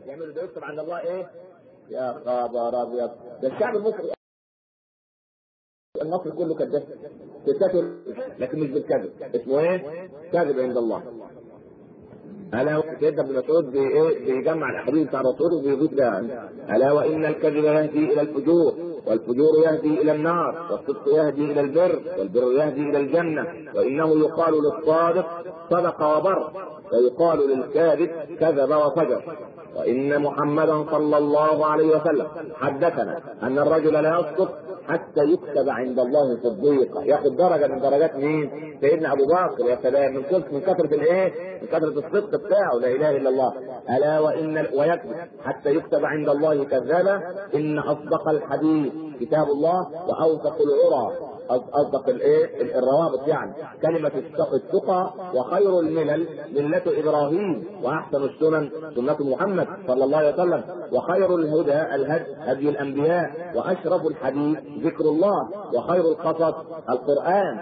يعملوا ده يكتب عند الله ايه؟ يا خبر ابيض ده الشعب المصري المصري كله كذاب تستتر لكن مش بالكذب اسمه ايه؟ كذب عند الله الا سيدنا ابن مسعود بي ايه بيجمع الاحاديث بتاع الرسول وبيضيف لها الا وان الكذب يهدي الى الفجور والفجور يهدي الى النار والصدق يهدي الى البر والبر يهدي الى الجنه وانه يقال للصادق صدق وبر ويقال للكاذب كذب وفجر وان محمدا صلى الله عليه وسلم حدثنا ان الرجل لا يصدق حتى يكتب عند الله صديقا ياخذ درجه من درجات مين؟ سيدنا ابو بكر يا سلام من كثره من كثره الايه؟ من كثره الصدق بتاعه لا اله الا الله الا وان ويكذب حتى يكتب عند الله كذابا ان اصدق الحديث كتاب الله واوثق العرى اصدق الايه الروابط يعني كلمه التقى وخير الملل مله ابراهيم واحسن السنن سنه محمد صلى الله عليه وسلم وخير الهدى الهدي هدي الانبياء واشرف الحديث ذكر الله وخير القصص القران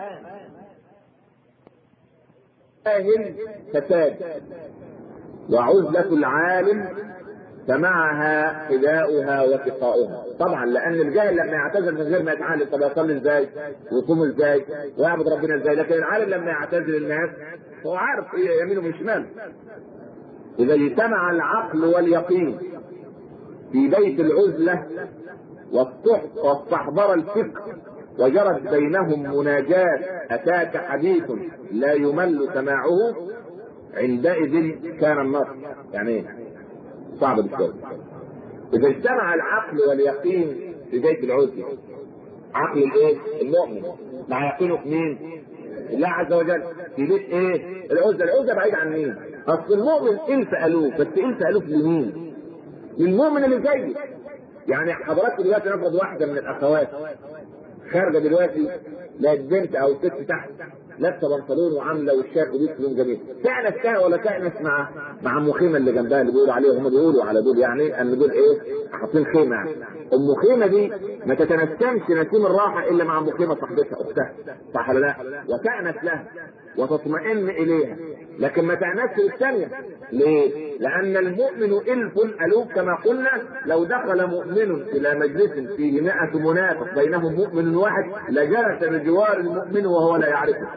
فاهم فساد وعزلة العالم فمعها حذاؤها وثقاؤها طبعا لان الجاهل لما يعتزل من غير ما يتعلم طب يصلي ازاي ويصوم ازاي ويعبد ربنا ازاي لكن العالم لما يعتزل الناس هو عارف ايه يمينه من شماله اذا اجتمع العقل واليقين في بيت العزله واستحضر الفكر وجرت بينهم مناجاة أتاك حديث لا يمل سماعه عندئذ كان النصر يعني ايه؟ صعب بالشغل اذا اجتمع العقل واليقين في بيت العزله عقل الايه؟ المؤمن مع يقينه في مين؟ الله عز وجل في بيت ايه؟ العزله، العزله بعيد عن مين؟ اصل المؤمن الف الوف بس الف الوف لمين؟ للمؤمن اللي زيه يعني حضرتك دلوقتي نفرض واحده من الاخوات خارجه دلوقتي لقت بنت او ست تحت لابسه بنطلون وعامله وشها قميص لون جميل تأنس كده ولا تأنس مع مع ام خيمه اللي جنبها اللي بيقولوا عليها هم بيقولوا على دول يعني ان دول ايه حاطين خيمه يعني ام خيمه دي ما تتنسمش نسيم الراحه الا مع ام خيمه صاحبتها اختها صح ولا لا؟ وتأنس لها وتطمئن اليها لكن ما تأنسش الثانيه ليه؟ لأن المؤمن ألف ألوف كما قلنا لو دخل مؤمن إلى مجلس فيه مئة منافق بينهم مؤمن واحد لجلس بجوار المؤمن وهو لا يعرفه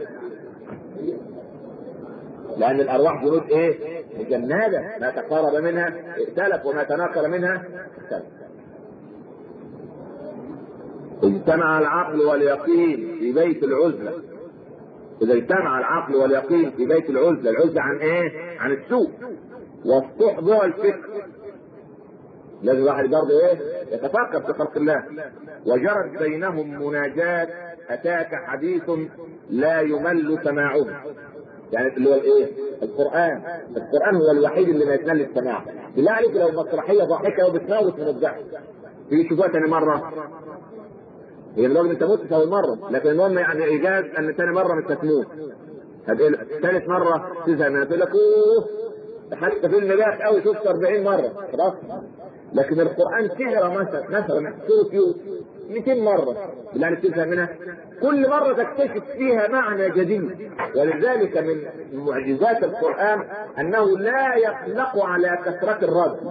لأن الأرواح جنود إيه؟ مجندة ما تقارب منها ائتلف وما تناكر منها اختلف اجتمع العقل واليقين في بيت العزلة إذا اجتمع العقل واليقين في بيت العزلة العزلة عن إيه؟ عن السوء واستحضر الفكر لازم الواحد برضه ايه يتفكر في خلق الله وجرت بينهم مناجاة اتاك حديث لا يمل سماعه يعني اللي هو الايه؟ القران القران هو الوحيد اللي ما يتمل السماع بالله عليك لو مسرحيه ضاحكه وبتموت من الضحك تيجي تشوفها ثاني مره هي الراجل انت مت اول مره لكن المهم يعني ايجاز ان ثاني مره مش هتموت ثالث مره تزهق منها تقول لك اوه حتى فيلم باخ قوي شفته 40 مره خلاص لكن القران سهره مثلا مثلا سوره يوسف 200 مره بالله عليك تزهق منها كل مره تكتشف فيها معنى جديد ولذلك من معجزات القران انه لا يخلق على كثره الرد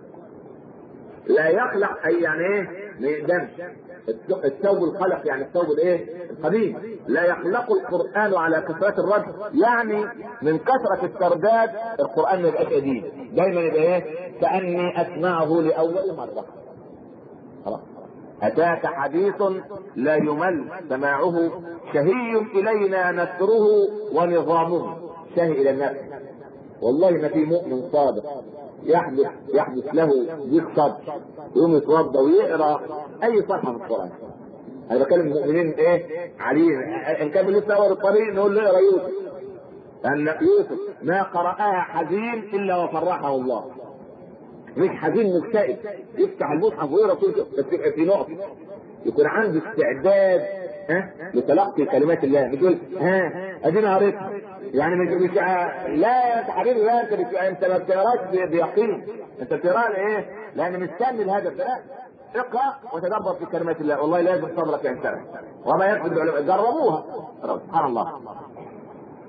لا يخلق اي يعني ايه ما يقدمش الثوب الخلق يعني الثوب الايه القديم لا يخلق القران على كثره الرد يعني من كثره الترداد القران ما يبقاش قديم دايما يبقى ايه كاني اسمعه لاول مره خلاص اتاك حديث لا يمل سماعه شهي الينا نثره ونظامه شهي الى الناس والله ما في مؤمن صادق يحدث يحدث له ضيق صدر يقوم يتوضا ويقرا اي صفحه في القران انا بكلم المؤمنين ايه عليه ان كان لسه اول الطريق نقول له اقرا يوسف لان يوسف ما قراها حزين الا وفرحه الله مش حزين مكتئب يفتح المصحف ويقرا بس يبقى في نقطه يكون عنده استعداد ها لتلقي كلمات الله بتقول ها ادينا قريتها يعني مش مش لا يا حبيبي لا انت بت... انت ما بتقراش بيقين انت بتقرا ايه؟ لان مستني الهدف لا اقرا وتدبر في كلمات الله والله لازم صبرك ينتهي وما يكتب العلماء جربوها سبحان الله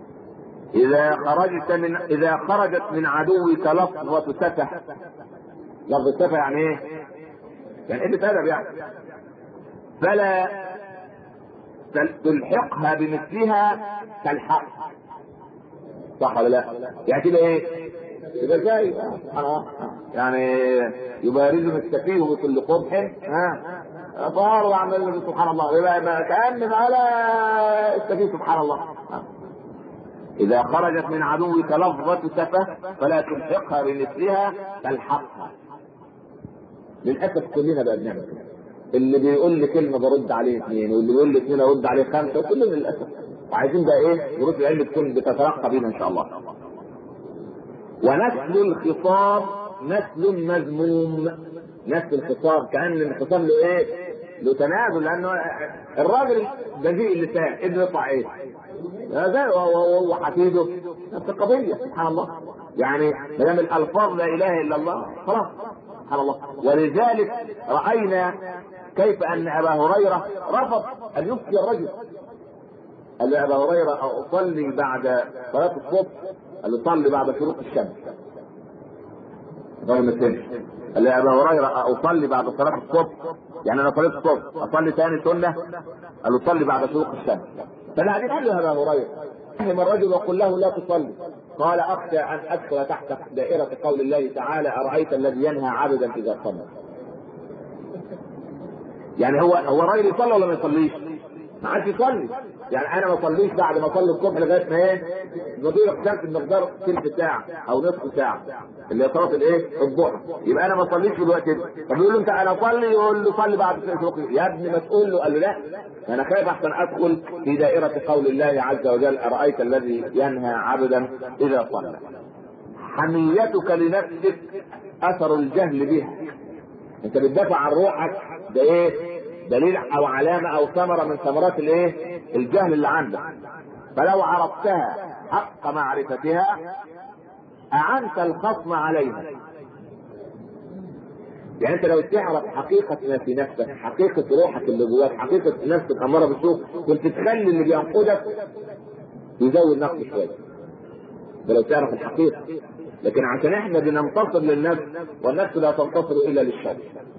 إذا خرجت من إذا خرجت من عدوك لفظة سفح لفظ السفه يعني ايه؟ يعني قله ادب يعني فلا تلحقها بمثلها كالحق صح ولا لا؟ يعني كده ايه؟ يبقى زي يعني يبارزهم السفيه بكل قبح ها فار وعمل سبحان الله يبقى كأن على السفيه سبحان الله إذا خرجت من عدوك لفظة سفة فلا تلحقها بمثلها تلحقها للأسف كلنا بقى بنعمل كده اللي بيقول لي كلمة برد عليه اثنين واللي بيقول لي اثنين ارد عليه خمسة كلنا للأسف وعايزين بقى ايه دروس العلم تكون بتترقى بينا ان شاء الله ونسل الخصام نسل مذموم نسل الخصام كان الخصام له ايه؟ له تنازل لانه الراجل بذيء اللسان ابنه يطلع ايه؟ هذا وهو حفيده نفس القضيه سبحان الله يعني ما دام الالفاظ لا اله الا الله خلاص سبحان الله ولذلك راينا كيف ان ابا هريره رفض ان يفتي الرجل قال له ابا هريره اصلي بعد صلاه الصبح قال له صلي بعد شروق الشمس الراجل ما فهمش قال له يا ابا هريره اصلي بعد صلاه الصبح يعني انا صليت الصبح اصلي ثاني سنه قال له صلي بعد شروق الشمس فالحديث قال له يا ابا هريره فهم الرجل وقل له لا تصلي قال اخشى ان ادخل تحت دائره قول الله تعالى ارايت الذي ينهى عبدا اذا صلى يعني هو هو الراجل يصلي ولا ما يصليش؟ ما عادش يصلي يعني انا ما اصليش بعد ما اصلي الصبح لغايه ما ايه نضيع الشمس بمقدار ثلث ساعه او نصف ساعه اللي هي صلاه الايه الضحى يبقى انا ما اصليش في الوقت ده طب يقول له انت انا اصلي يقول له صلي بعد شروق يا ابني ما تقول له قال له لا انا خايف احسن ادخل في دائره قول الله عز وجل ارايت الذي ينهى عبدا اذا صلى حميتك لنفسك اثر الجهل بها انت بتدافع عن روحك ده ايه دليل او علامه او ثمره من ثمرات الايه؟ الجهل اللي عندك. فلو عرفتها حق معرفتها اعنت الخصم عليها. يعني انت لو تعرف حقيقة ما في نفسك، حقيقة روحك اللي جواك، حقيقة نفسك الأمارة بالسوء، كنت تخلي اللي بينقدك يزود نقص شوية. ده لو تعرف الحقيقة. لكن عشان احنا بننتصر للنفس والنفس لا تنتصر الا للشر.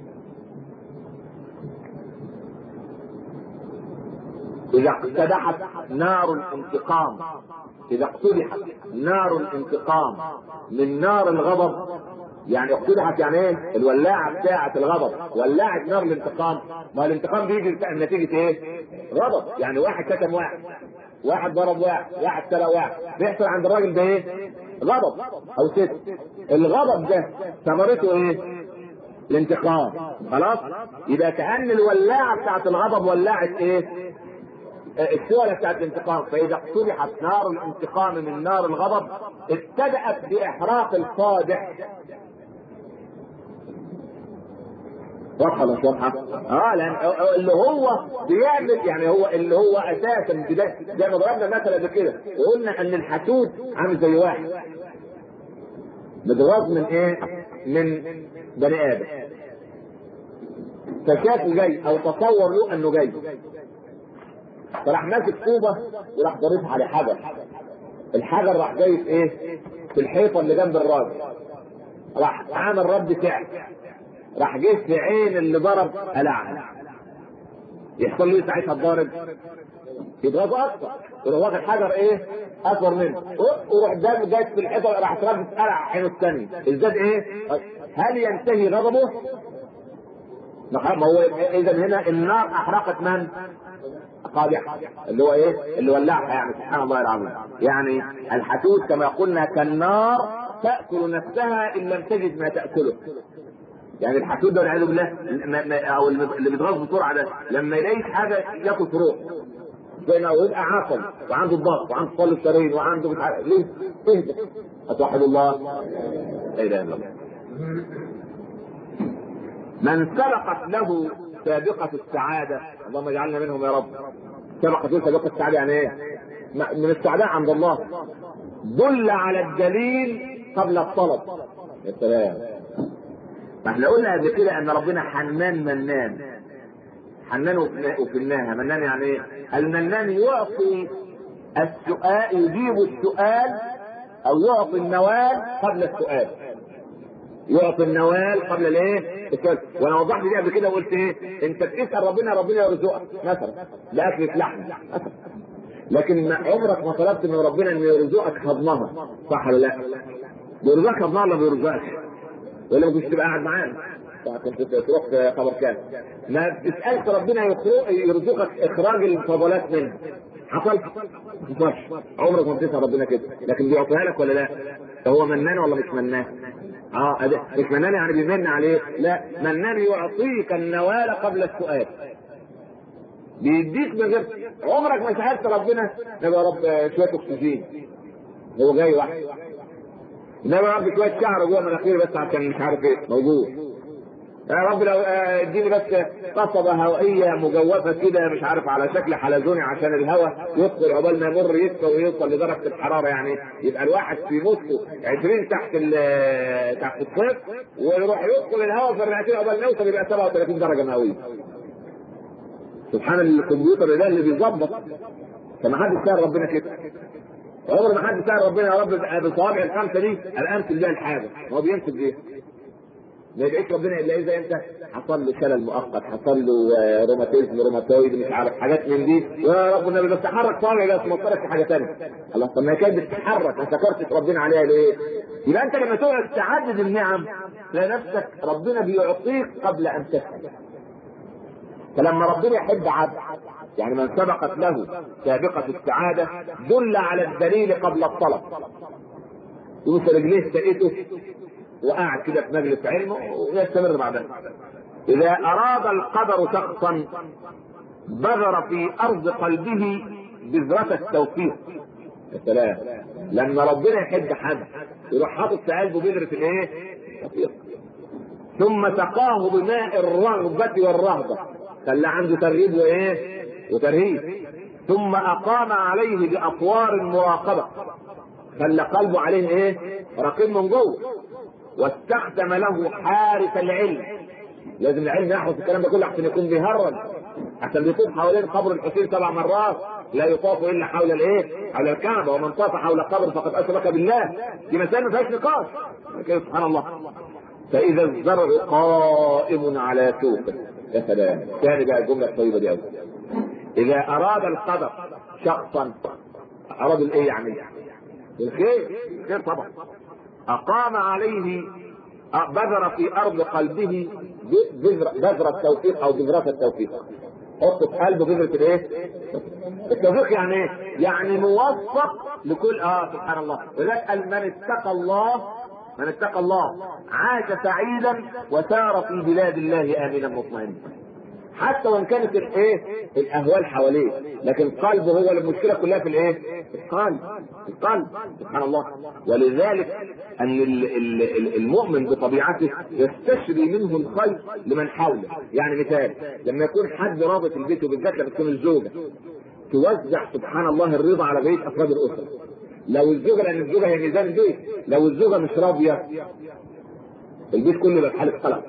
إذا اقتدحت نار الانتقام إذا اقتدحت نار الانتقام من نار الغضب يعني اقتدحت يعني ايه؟ الولاعة بتاعة الغضب ولعت نار الانتقام ما الانتقام بيجي نتيجة ايه؟ غضب يعني واحد شتم واحد واحد ضرب واحد واحد تلا واحد بيحصل عند الراجل ده ايه؟ غضب او ست الغضب ده ثمرته ايه؟ الانتقام خلاص؟ يبقى كأن الولاعة بتاعة الغضب ولعت ايه؟ الشغلة بتاعت الانتقام فإذا اقتلحت نار الانتقام من نار الغضب ابتدأت بإحراق القادح واضحة مش واضحة؟ اه لأن اللي هو بيعمل يعني هو اللي هو أساسا بداية زي ما ضربنا مثلا قبل كده وقلنا أن الحسود عامل زي واحد متغاظ من إيه؟ من بني آدم فشافه جاي أو تصور له أنه جاي فراح ماسك طوبه وراح ضاربها على حجر الحجر راح جاي في ايه؟ في الحيطه اللي جنب الراجل راح عامل رد فعل راح جه في عين اللي ضرب قلعها يحصل له ساعتها الضارب يضربه اكثر يروح واخد حجر ايه؟ اكبر منه ويروح دم جاي في الحيطه راح تربط قلع عينه الثانيه ازداد ايه؟ هل ينتهي غضبه؟ ما هو اذا هنا النار احرقت من؟ قادحة اللي هو ايه؟ اللي ولعها يعني سبحان الله العظيم. يعني الحسود كما قلنا كالنار تأكل نفسها إن لم تجد ما تأكله. يعني الحسود ده والعياذ بالله او اللي بيتغاظ بسرعه ده لما يلاقيش حاجه ياكل في روح زي ما هو يبقى عاقل وعنده الضغط وعنده صلب الشرايين وعنده مش عارف ليه؟ اهدى اتوحد الله لا اله الا الله من سبقت له سابقة السعادة اللهم اجعلنا منهم يا رب سبقت له سابقة السعادة يعني ايه؟ من السعداء عند الله دل على الدليل قبل الطلب يا سلام ما احنا قلنا قبل كده ان ربنا حنان منان حنان وفناها منان يعني ايه؟ المنان يعطي السؤال يجيب السؤال او يعطي النوال قبل السؤال يعطي النوال قبل الايه؟ السؤال وانا وضحت دي قبل كده وقلت ايه؟ انت بتسال ربنا ربنا يرزقك مثلا لاكله لحم مثلا لكن ما عمرك ما طلبت من ربنا انه يرزقك هضمها صح ولا لا؟ بيرزقك هضمها ولا بيرزقك؟ ولا ما كنتش تبقى قاعد معانا؟ كنت تروح في خبر كام؟ ما بتسالش ربنا يرزقك اخراج الفضلات منها حصل؟ ما حصلش عمرك ما بتسال ربنا كده لكن بيعطيها لك ولا لا؟ هو منان ولا مش منان؟ اه أده. مش منان يعني بيمن عليه لا منان يعطيك النوال قبل السؤال بيديك من غير عمرك ما سالت ربنا يا رب شويه اكسجين هو جاي واحد انما يا رب شويه شعر جوه مناخيري بس عشان مش عارف ايه موجود يا رب لو اديني بس قصبة هوائية مجوفة كده مش عارف على شكل حلزوني عشان الهواء يدخل عقبال ما يمر يسقى ويوصل لدرجة الحرارة يعني يبقى الواحد في نصه 20 تحت تحت الصفر ويروح يدخل الهواء في الرئتين عقبال ما يوصل يبقى 37 درجة مئوية. سبحان الكمبيوتر ده اللي بيظبط فما حدش سأل ربنا كده. عمر ما حد سأل ربنا يا رب بصوابع الخمسة دي الأمثل بيها الحاجة هو بيمسك بيها. ما يدعيش ربنا الا اذا انت حصل له شلل مؤقت حصل له روماتيزم روماتويد مش عارف حاجات من دي يا رب النبي بس تحرك صابع بس موصلك في حاجه ثانيه الله طب ما كانت بتتحرك ما شكرتش ربنا عليها ليه؟ يبقى انت لما تقعد تعدد النعم تلاقي نفسك ربنا بيعطيك قبل ان تسال فلما ربنا يحب عبد يعني من سبقت له سابقة السعادة دل على الدليل قبل الطلب يوصل رجليه سقيته وقاعد كده في مجلس علمه ويستمر بعدها إذا أراد القدر شخصا بذر في أرض قلبه بذرة التوفيق يا سلام لما ربنا يحب حد يروح حاطط في قلبه بذرة الايه؟ التوفيق ثم سقاه بماء الرغبة والرهبة خلى عنده ترغيب وايه؟ وترهيب ثم أقام عليه بأطوار المراقبة خلى قلبه عليه ايه؟ رقيب من جوه واستخدم له حارس العلم لازم العلم يحرس الكلام ده كله عشان يكون بيهرج عشان بيطوف حوالين قبر الحسين سبع مرات لا يطاف الا حول الايه؟ حول الكعبه ومن طاف حول قبر فقد اشرك بالله دي مسائل ما فيهاش نقاش كده سبحان الله فاذا الزرع قائم على سوقه يا سلام ثاني بقى الجمله الطيبه دي قوي اذا اراد القدر شخصا اراد الايه يعني؟ الخير الخير طبعا أقام عليه بذر في أرض قلبه بذرة التوفيق أو بذرة التوفيق حط في قلبه بذرة الإيه؟ التوفيق يعني إيه؟ يعني موفق لكل آه سبحان الله ولذلك قال من اتقى الله من اتقى الله عاش سعيدا وسار في بلاد الله آمنا مطمئنا حتى وان كانت الايه الاهوال حواليه لكن قلبه هو المشكله كلها في الايه القلب القلب سبحان الله ولذلك ان المؤمن بطبيعته يستشري منه الخير لمن حوله يعني مثال لما يكون حد رابط البيت وبالذات لما تكون الزوجه توزع سبحان الله الرضا على بقيه افراد الاسره لو الزوجه لان الزوجه هي ميزان البيت لو الزوجه مش راضيه البيت كله يبقى في حاله قلق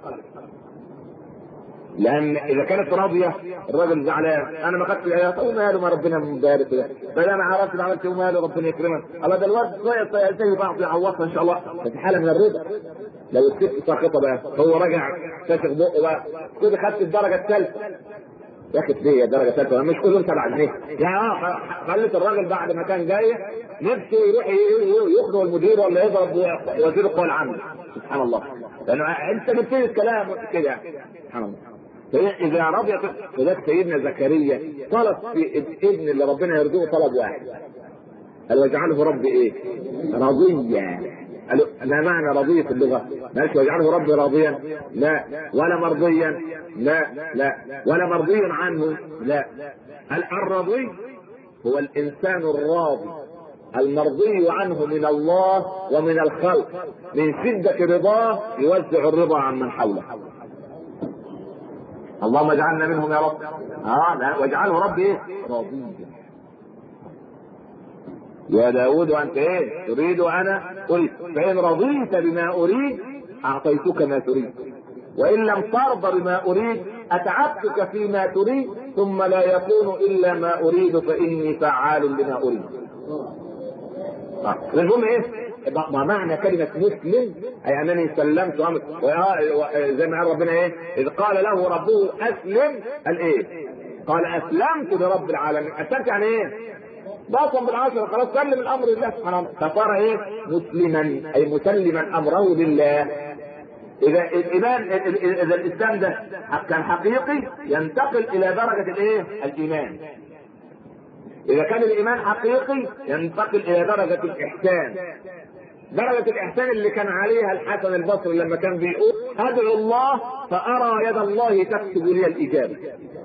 لان اذا كانت راضيه الراجل زعلان انا ما خدتش الايات طب ماله ما ربنا مبارك له بل انا عرفت عملت وماله ربنا يكرمك الله ده الواد شويه زي بعض يعوضها ان شاء الله في حاله من الرضا لو الست ساقطه بقى هو رجع فاشخ بقه بقى كده خدت الدرجه الثالثه ياخد ليه الدرجه الثالثه مش كلهم سبع جنيه يعني اه خلت الراجل بعد ما كان جاي نفسه يروح يخدم المدير ولا يضرب وزير القوى العامه سبحان الله لانه انت بتبتدي الكلام كده يعني سبحان الله فإذا رضيت وذلك سيدنا زكريا طلب في ابن اللي ربنا يرزقه طلب واحد قال واجعله ربي ايه؟ رضيا قالوا ما معنى رضية في اللغة؟ ماشي واجعله ربي راضيا؟ لا ولا مرضيا؟ لا لا ولا مرضي عنه؟ لا الرضي هو الإنسان الراضي المرضي عنه من الله ومن الخلق من شدة رضاه يوزع الرضا عن من حوله اللهم اجعلنا منهم يا رب اه لا واجعله رب ايه راضيا يا داود وانت ايه تريد انا اريد فان رضيت بما اريد اعطيتك ما تريد وان لم ترضى بما اريد اتعبتك فيما تريد ثم لا يكون الا ما اريد فاني فعال لما اريد آه. المهم ايه ما معنى كلمة مسلم أي أنني سلمت أمر زي ما قال ربنا إيه إذ قال له ربه أسلم قال إيه قال أسلمت لرب العالمين أسلمت يعني إيه باطن بالعشرة خلاص سلم الأمر لله سبحانه وتعالى فصار إيه مسلما أي مسلما أمره لله إذا الإيمان إذا الإسلام ده كان حقيقي ينتقل إلى درجة الإيه؟ الإيمان إذا كان الإيمان حقيقي ينتقل إلى درجة الإحسان درجة الإحسان اللي كان عليها الحسن البصري لما كان بيقول أدعو الله فأرى يد الله تكتب لي الإجابة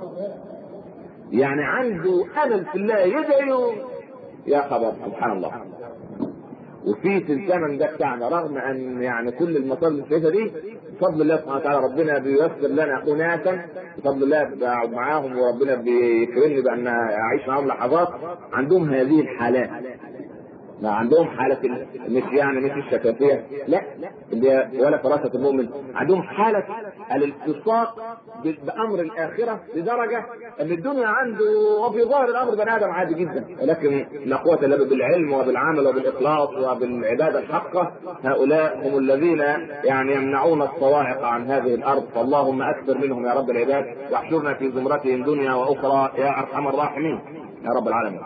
يعني عنده أمل في الله يدعي يا خبر سبحان الله وفي في الزمن ده بتاعنا رغم ان يعني كل المصادر الكويسه دي بفضل الله سبحانه وتعالى ربنا بييسر لنا اناسا بفضل الله بقعد معاهم وربنا بيكرمني بان اعيش معاهم لحظات عندهم هذه الحالات ما عندهم حالة مش يعني مش الشفافية لا اللي ولا فراسة المؤمن عندهم حالة الالتصاق بأمر الآخرة لدرجة أن الدنيا عنده وفي ظاهر الأمر بني آدم عادي جدا ولكن لا قوة إلا بالعلم وبالعمل وبالإخلاص وبالعبادة الحقة هؤلاء هم الذين يعني يمنعون الصواعق عن هذه الأرض فاللهم أكثر منهم يا رب العباد واحشرنا في زمرتهم دنيا وأخرى يا أرحم الراحمين يا رب العالمين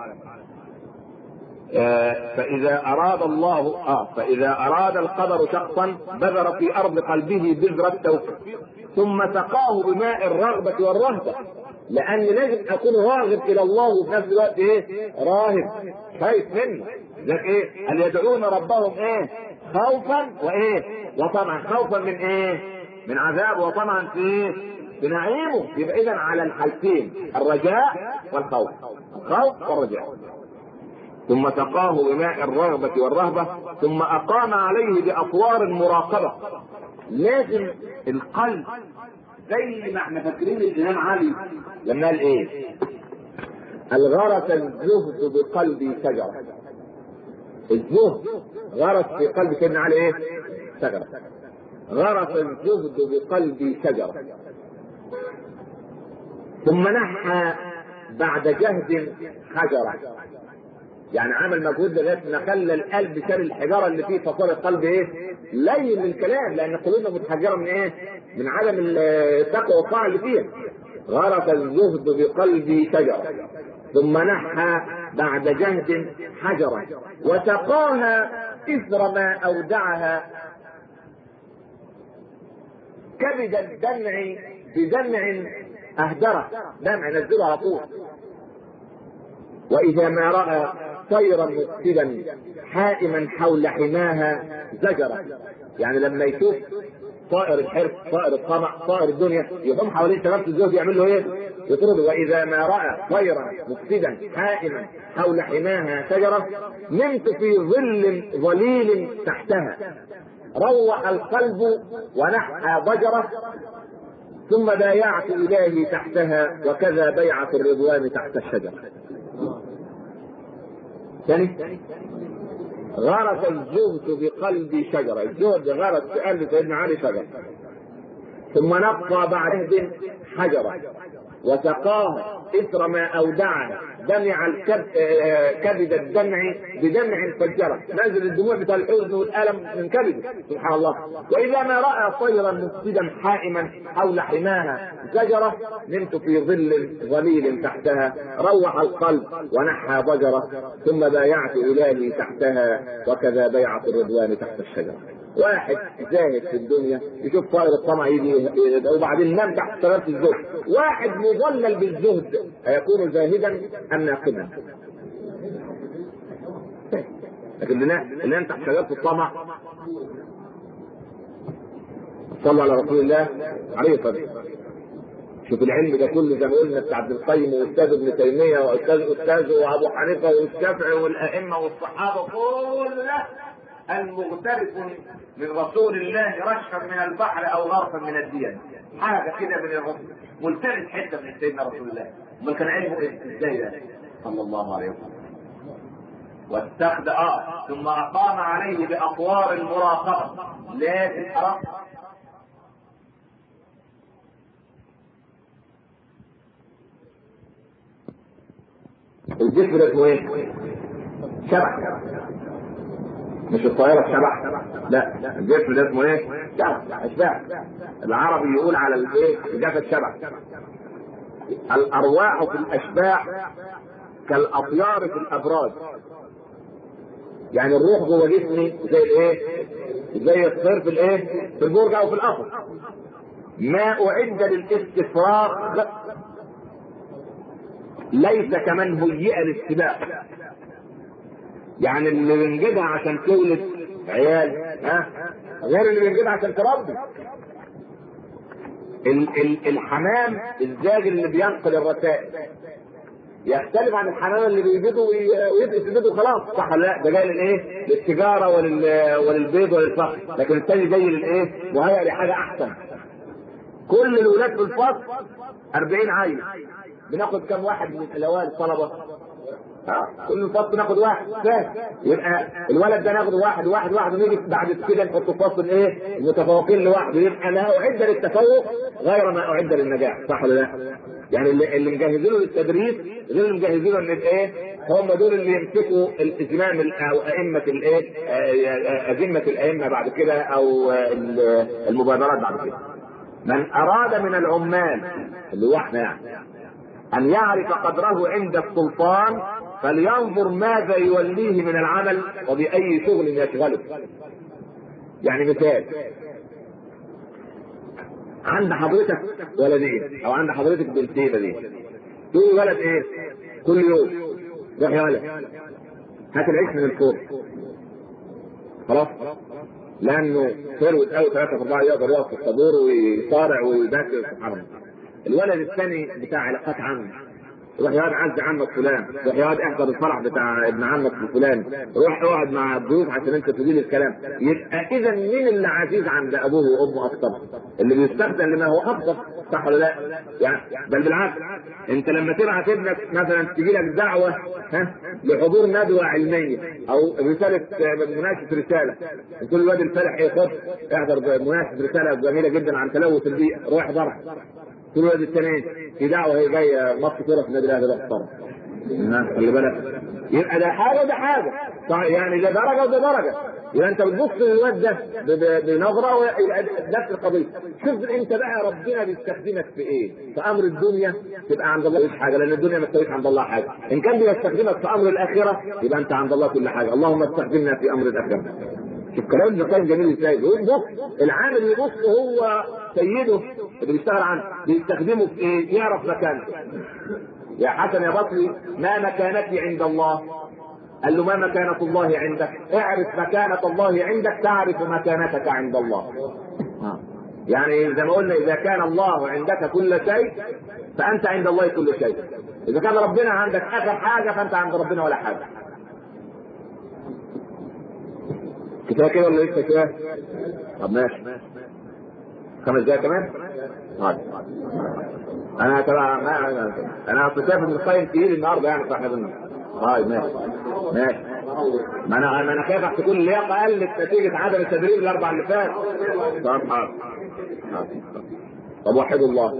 فإذا أراد الله آه فإذا أراد القدر شخصا بذر في أرض قلبه بذرة التوفيق ثم سقاه بماء الرغبة والرهبة لأن لازم أكون راغب إلى الله وفي نفس الوقت إيه؟ راهب خايف منه ذلك إيه؟ أن يدعون ربهم إيه؟ خوفا وإيه؟ وطمعا خوفا من إيه؟ من عذاب وطمعا في إيه؟ في نعيمه يبقى إذا على الحالتين الرجاء والخوف الخوف والرجاء ثم سقاه بماء الرغبة والرهبة ثم أقام عليه بأطوار المراقبة لازم القلب زي ما احنا فاكرين الإمام علي لما قال إيه؟ الغرس الزهد بقلبي شجرة الزهد غرس في قلب سيدنا علي إيه؟ شجرة غرس الزهد بقلبي شجرة ثم نحى بعد جهد حجرة يعني عمل مجهود لغايه ما خلى القلب شال الحجاره اللي فيه فصار القلب ايه؟ لين للكلام لان قلوبنا متحجره من ايه؟ من عدم التقوى والطاعه اللي فيها. غرس الزهد بقلبي شجره ثم نحى بعد جهد حجرا وسقاها اثر ما اودعها كبد الدمع بدمع اهدره دمع نزله على طول واذا ما راى طيرا مقتلا حائما حول حماها زجرة يعني لما يشوف طائر الحرص طائر الطمع طائر الدنيا يقوم حوالين شباب الزوج يعمل له ايه؟ يطرده واذا ما راى طيرا مفسدا حائما حول حماها شجره نمت في ظل ظليل تحتها روح القلب ونحى ضجره ثم بايعت الهي تحتها وكذا بيعه الرضوان تحت الشجره ثاني غرس الزهد بقلب شجرة الزهد غرس في قلب سيدنا علي شجرة ثم نقى بعد عهد حجرة وسقاه إثر ما أودعه دمع الكب... كبد الدمع بدمع فجرة نزل الدموع بتاع الحزن والألم من كبده سبحان الله وإذا ما رأى طيرا مفسدا حائما حول حماها زجرة نمت في ظل ظليل تحتها روح القلب ونحى ضجرة ثم بايعت إلهي تحتها وكذا بيعة الرضوان تحت الشجرة واحد زاهد في الدنيا يشوف طائر الطمع يجي وبعدين نام تحت شجره الزهد واحد مضلل بالزهد أيكون زاهدا أم ناقما لكن اللي نام تحت شجره الطمع صلى على رسول الله عليه الصلاه والسلام شوف العلم ده كله زي ما قلنا بتاع ابن القيم واستاذ ابن تيميه واستاذ استاذه وابو حنيفه والشافعي والائمه والصحابه كله المغترف من رسول الله رشفا من البحر او غرفا من الدين حاجه كده من الرسول ملتمس حته من سيدنا رسول الله ما كان علمه ازاي ده صلى الله عليه وسلم واستخدم اه ثم اقام عليه باطوار المراقبه لازم أراقب الجسم ده اسمه ايه؟ شبح مش الطائرة الشبح لا الجسم ده اسمه ايه؟ شبح اشباح العربي يقول على الايه؟ الجسد شبح الارواح في الاشباح كالاطيار في الابراج يعني الروح جوه جسمي زي الايه؟ زي الطير في الايه؟ في البرج او في القفص ما اعد للاستفراغ ليس كمن هيئ للسباق يعني اللي بنجيبها عشان تولد عيال ها غير اللي بنجيبها عشان تربي ال- ال- الحمام الزاج اللي بينقل الرسائل يختلف عن الحمام اللي بيبيضوا وي- ويفقس البيض وخلاص صح ولا لا ده جاي للايه؟ للتجاره ولل... وللبيض وللفخر لكن الثاني جاي للايه؟ مهيئ لحاجه احسن كل الولاد في الفصل 40 عيل بناخد كم واحد من الاوائل الطلبه؟ آه، كل فصل ناخد واحد فاهم يبقى الولد ده ناخد واحد واحد واحد ونيجي بعد كده نحط فصل ايه المتفوقين لوحده يبقى لا اعد للتفوق غير ما اعد للنجاح صح ولا لا؟ يعني اللي, اللي مجهزينه للتدريس غير اللي مجهزينه للايه؟ هم دول اللي يمسكوا الازمام ال- او ائمه الايه؟ آه، ائمه الائمه بعد كده او آه، المبادرات بعد كده. من اراد من العمال اللي هو احنا يعني ان يعرف قدره عند السلطان فلينظر ماذا يوليه من العمل وباي شغل يشغله يعني مثال عند حضرتك ولدين او عند حضرتك بنتين دي تقول ولد ايه كل يوم روح يا ولد هات العيش من الفرن خلاص لانه ثروت قوي ثلاثة أربعة يقدر يقف في الطابور ويصارع ويبكر سبحان الله. الولد الثاني بتاع علاقات عامة روح يقعد عز عمك فلان روح يقعد احضر الفرح بتاع ابن عمك فلان روح اقعد مع الضيوف عشان انت تدير الكلام يبقى اذا مين اللي عزيز عند ابوه وامه اكثر اللي بيستخدم لما هو افضل صح ولا لا؟ يعني بل بالعكس انت لما تبعت ابنك مثلا تجي لك دعوه ها لحضور ندوه علميه او رساله مناقشه رساله تقول الواد الفالح ايه خد احضر مناقشه رساله جميله جدا عن تلوث البيئه روح احضرها تقول الواد الثاني في دعوه هي جايه ماتش كوره في النادي الاهلي روح احضرها خلي بالك يبقى ده حاجه وده حاجه طيب يعني ده درجه وده درجه يبقى انت بتبص للواد ده ب- ب- بنظره ويبقى نفس القضيه شوف انت بقى ربنا بيستخدمك في ايه؟ في امر الدنيا تبقى عند الله مش حاجه لان الدنيا ما تسويش عند الله حاجه ان كان بيستخدمك في امر الاخره يبقى انت عند الله كل حاجه اللهم استخدمنا في امر الاخره شوف كلام ابن القيم جميل ازاي يقول بص العامل يبص هو سيده اللي بيشتغل عنه بيستخدمه في ايه؟ يعرف مكانه يا حسن يا بطلي ما مكانتي عند الله قال له ما مكانة الله عندك اعرف مكانة الله عندك تعرف مكانتك عند الله آه. يعني زي ما قلنا اذا كان الله عندك كل شيء فانت عند الله كل شيء اذا كان ربنا عندك اخر حاجة فانت عند ربنا ولا حاجة كفايه كده ولا لسه كفايه؟ طب ماشي خمس دقايق كمان؟ طيب انا تبع ما انا اصل شايف ان القيم تقيل النهارده يعني فاحنا بن طيب ماشي ماشي ما انا ما انا خايف احسن تكون اللياقه قلت نتيجه عدم التدريب الاربع اللي فات طب حاضر طب وحدوا الله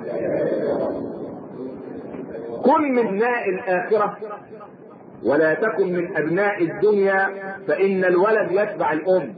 كن من ابناء الاخره ولا تكن من ابناء الدنيا فان الولد يتبع الام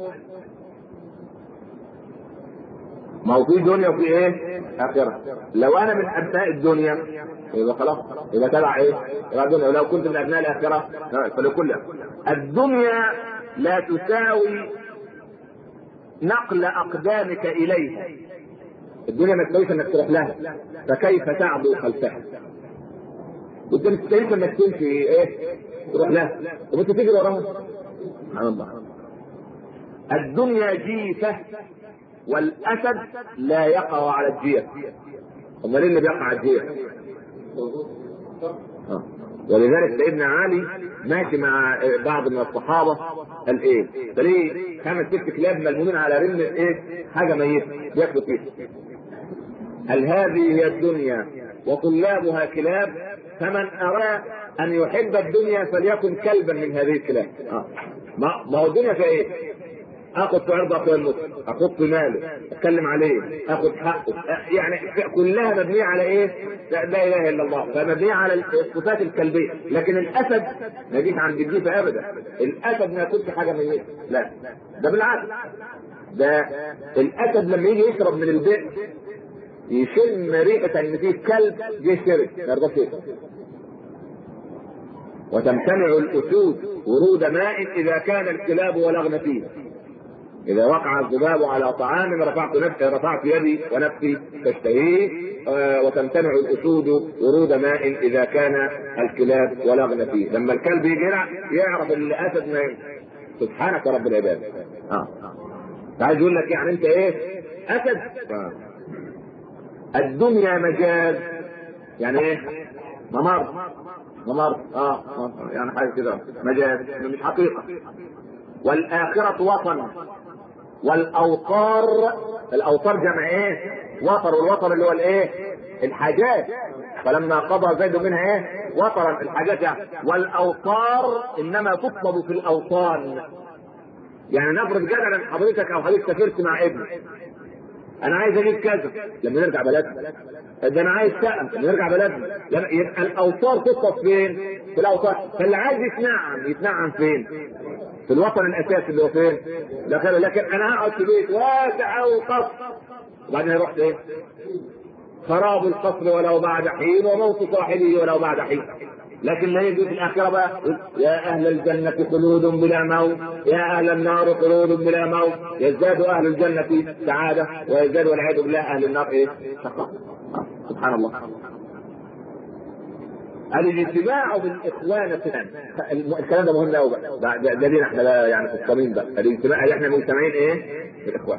ما هو في دنيا وفي ايه؟ اخره. لو انا من ابناء الدنيا يبقى خلاص يبقى تبع ايه؟ يبقى الدنيا ولو كنت من ابناء الاخره فلكل الدنيا لا تساوي نقل اقدامك اليها. الدنيا ما تساويش انك تروح لها فكيف تعبو خلفها؟ وانت ما تستاهلش انك تمشي ايه؟ تروح لها طب انت تجري وراها سبحان الله الدنيا جيفه والاسد لا يقع على الجيف امال ايه اللي بيقع على الجيف آه. ولذلك سيدنا علي ماشي مع بعض من الصحابه قال ايه؟ تلاقيه خمس ست كلاب ملمومين على رمل ايه؟ حاجه ميته بياكلوا فيها. قال هذه هي الدنيا وطلابها كلاب فمن اراد ان يحب الدنيا فليكن كلبا من هذه الكلاب. آه. ما ما هو الدنيا في ايه؟ اخذ في عرض اخويا المسلم اخذ في ماله اتكلم عليه اخذ حقه يعني كلها مبنيه على ايه؟ لا, لا اله الا الله فمبنيه على الصفات الكلبيه لكن الاسد ما يجيش عند الجيفه ابدا الاسد ما ياكلش حاجه ميته لا ده بالعكس ده الاسد لما يجي يشرب من البئر يشم ريحه ان فيه كلب جه شرب ما يرضاش يشرب وتمتنع الاسود ورود ماء اذا كان الكلاب ولغن فيه إذا وقع الذباب على طعام رفعت نفسي رفعت يدي ونفسي تشتهيه آه وتمتنع الأسود ورود ماء إذا كان الكلاب ولغن فيه لما الكلب يجي يعرف الأسد ما سبحانك رب العباد اه عايز يقول لك يعني انت ايه اسد آه. الدنيا مجاز يعني ايه ممر ممر اه يعني حاجه كده مجاز مش حقيقه والاخره وطن والاوطار الاوطار جمع ايه وطر والوطر اللي هو الايه الحاجات فلما قضى زيد منها ايه وطرا الحاجات يعني والاوطار انما تطلب في الاوطان يعني نفرض جدلا حضرتك او حضرتك سافرت مع ابنك انا عايز اجيب كذا لما نرجع بلدنا ده انا عايز شقه لما نرجع بلدنا لما يبقى الاوطار تطلب فين؟ في الاوطار فاللي عايز يتنعم يتنعم فين؟ في الوطن الاساسي اللي هو فين؟ لكن لكن انا هقعد في بيت واسع وقصر وبعدين رحت ايه؟ خراب القصر ولو بعد حين وموت صاحبه ولو بعد حين لكن لا يجوز في الاخره بقى يا اهل الجنه خلود بلا موت يا اهل النار خلود بلا موت يزداد اهل الجنه سعاده ويزداد والعياذ بالله اهل النار ايه؟ شقاء سبحان الله الاجتماع بالاخوان الثاني الكلام ده مهم قوي بقى ده دليل احنا بقى يعني في الصميم بقى الاجتماع اللي احنا مجتمعين ايه؟ بالاخوان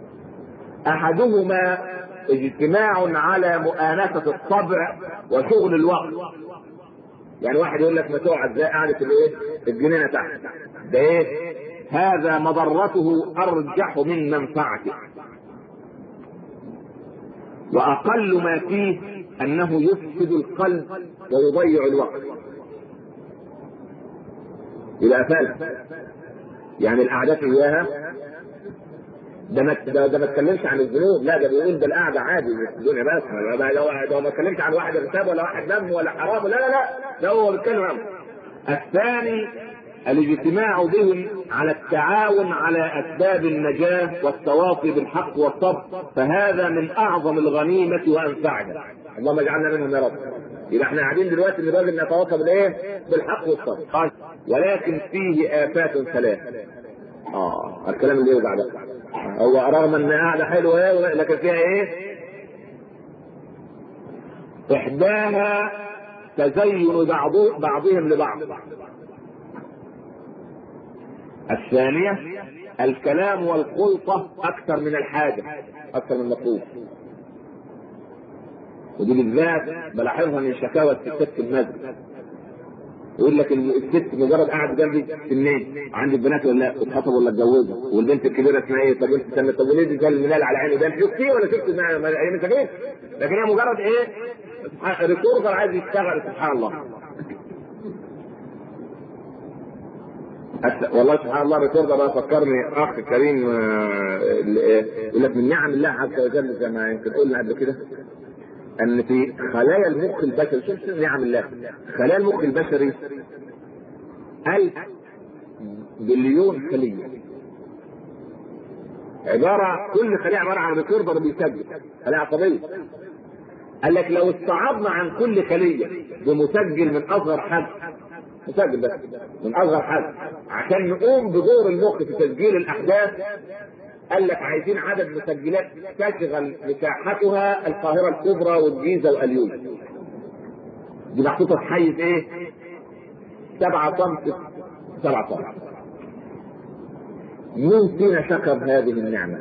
احدهما اجتماع على مؤانسة الطبع وشغل الوقت يعني واحد يقول لك ما تقعد زي قعدة الايه؟ الجنينة تحت ده ايه؟ هذا مضرته ارجح من منفعته واقل ما فيه انه يفسد القلب ويضيع الوقت الى افاد يعني القعدات اياها ده ما ده, ده ما اتكلمش عن الذنوب لا ده بيقول ده القعده عادي مش الدنيا بس ده, ده ما اتكلمش عن واحد ارتاب ولا واحد دم ولا حرام لا لا لا ده هو بيتكلم عنه الثاني الاجتماع بهم على التعاون على اسباب النجاه والتواصي بالحق والصبر فهذا من اعظم الغنيمه وانفعها اللهم اجعلنا منهم يا رب يبقى احنا قاعدين دلوقتي لراجل نتواصى بالايه؟ بالحق والصبر قال ولكن فيه افات ثلاث اه الكلام اللي يوجع ده هو رغم ان قاعده حلوه لكن فيها ايه؟ احداها تزين بعض بعضهم لبعض الثانية الكلام والخلطة أكثر من الحاجة أكثر من المطلوب ودي بالذات بلاحظها من شكاوى الستات في المسجد يقول لك الست مجرد قاعد جنبي سنين عندي البنات ولا لا اتخطبوا ولا اتجوزوا والبنت الكبيره اسمها ايه طب انت سنه طب وليه دي المنال على عيني ده انت شفتيه ولا شفت هي مش لكن هي مجرد ايه ريكوردر عايز يشتغل سبحان الله والله سبحان الله ريكوردر بقى فكرني اخ كريم يقول لك من نعم الله عز وجل زي ما يمكن قلنا قبل كده ان في خلايا المخ البشري شوف نعم الله خلايا المخ البشري ألف بليون خلية عبارة كل خلية عبارة عن ريكوردر بيسجل خلية عصبية قال لك لو استعرضنا عن كل خلية بمسجل من أصغر حد مسجل بس من أصغر حد عشان نقوم بدور المخ في تسجيل الأحداث قال لك عايزين عدد مسجلات تشغل مساحتها القاهرة الكبرى والجيزة واليوم دي محطوطة في حيز ايه؟ سبعة طن سبعة طن مين فينا شكر هذه النعمة؟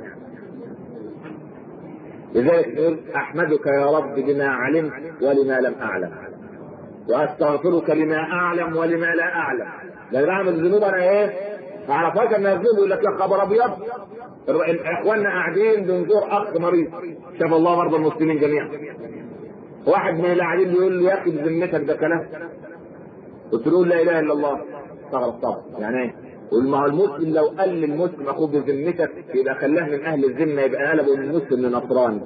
لذلك يقول أحمدك يا رب بما علمت ولما لم أعلم وأستغفرك لما أعلم ولما لا أعلم ده بعمل الذنوب أنا إيه؟ ما اعرفهاش انا الذنوب يقول لك يا خبر أبيض اخواننا قاعدين بنزور اخ مريض شاف الله مرضى المسلمين جميعا واحد من اللي قاعدين بيقول له يا اخي بذمتك ده كلام قلت له لا اله الا الله استغرب طبعا يعني ايه ما هو المسلم لو قال للمسلم اخوه بذمتك يبقى خلاه من اهل الذمه يبقى قلبه من مسلم لنصراني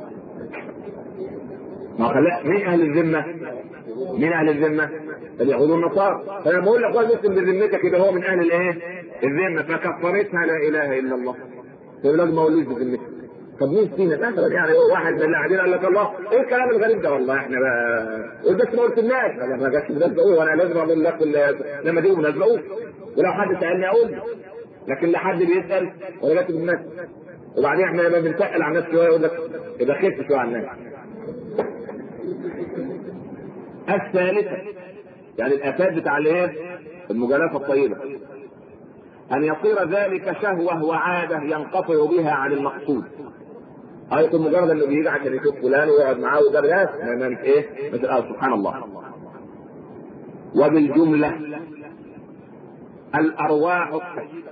ما خلاه مين اهل الذمه؟ مين اهل الذمه؟ اليهود والنصارى فانا بقول لك واحد مسلم بذمتك يبقى هو من اهل الايه؟ الذمه فكفرتها لا اله الا الله يقول لك ما قولوش بذمتك طب مين فينا مثلا يعني واحد من اللي قاعدين قال لك الله ايه الكلام الغريب ده والله احنا بقى قول بس ما قلتلناش انا ما جاتش الناس بقول وانا لازم اقول لك لما تيجوا الناس بقول ولو حد سالني اقول لكن لا حد بيسال ولا جات الناس وبعدين احنا لما بنتقل على الناس شويه يقول لك يبقى خف شويه على الناس الثالثة يعني الآفات بتاع الايه؟ المجالسة الطيبة أن يصير ذلك شهوة وعادة ينقطع بها عن المقصود. أه يكون مجرد إنه بيجي عشان يشوف فلان ويقعد معاه وده بس ما مش إيه؟ مثل آه سبحان الله. وبالجملة الأرواح الطيبة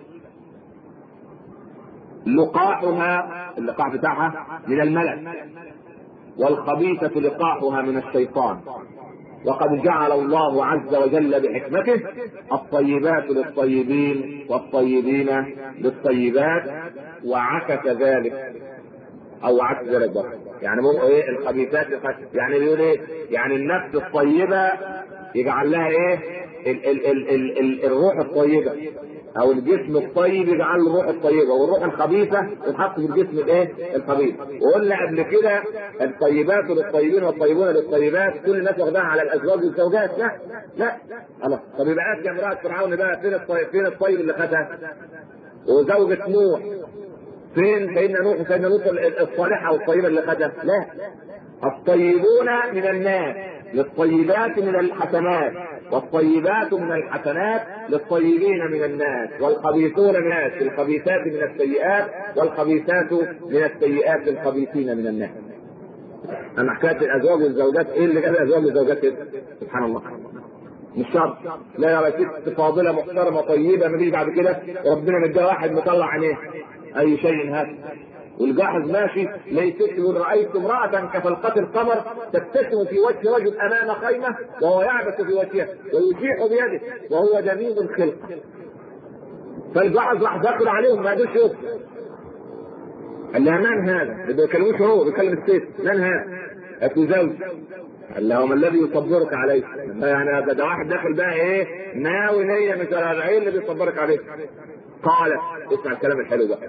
لقاحها اللقاح بتاعها من الملك والخبيثة لقاحها من الشيطان وقد جعل الله عز وجل بحكمته الطيبات للطيبين والطيبين للطيبات وعكس ذلك او عكس ذلك بقى. يعني مو ايه الخبيثات يعني بيقول ايه يعني النفس الطيبه يجعل لها ايه ال ال ال ال ال الروح الطيبه او الجسم الطيب يجعل له الروح الطيبه والروح الخبيثه تتحط في الجسم الايه الخبيث وقلنا قبل كده الطيبات للطيبين والطيبون للطيبات كل الناس واخداها على الازواج والزوجات لا لا خلاص طب يبقى يا امراه فرعون بقى فين الطيب فين الطيب اللي خدها وزوجة نوح فين سيدنا نوح وسيدنا لوط الصالحه والطيبه اللي خدها لا الطيبون من الناس للطيبات من الحسنات والطيبات من الحسنات للطيبين من الناس والخبيثون من الناس الخبيثات من السيئات والخبيثات من السيئات للخبيثين من الناس اما حكايه الازواج والزوجات ايه اللي جاب الازواج والزوجات كده سبحان الله مش شرط لا يا ست فاضله محترمه طيبه ما بعد كده ربنا مديها واحد مطلع عينيه اي شيء هذا والجاحظ ماشي ليست يقول رايت امراه كفلقه القمر تبتسم في وجه رجل امام خيمه وهو يعبث في وجهها ويشيح بيده وهو جميل الخلق فالجاحظ راح داخل عليهم ما قدرش يوصل قال لها من هذا؟ ما بيكلموش هو بيكلم الست من هذا؟ قالت له زوج قال لها وما الذي يصبرك عليه؟ يعني ده, ده واحد داخل بقى ايه؟ ناوي نيه مش ايه اللي بيصبرك عليه؟ قالت اسمع الكلام الحلو ده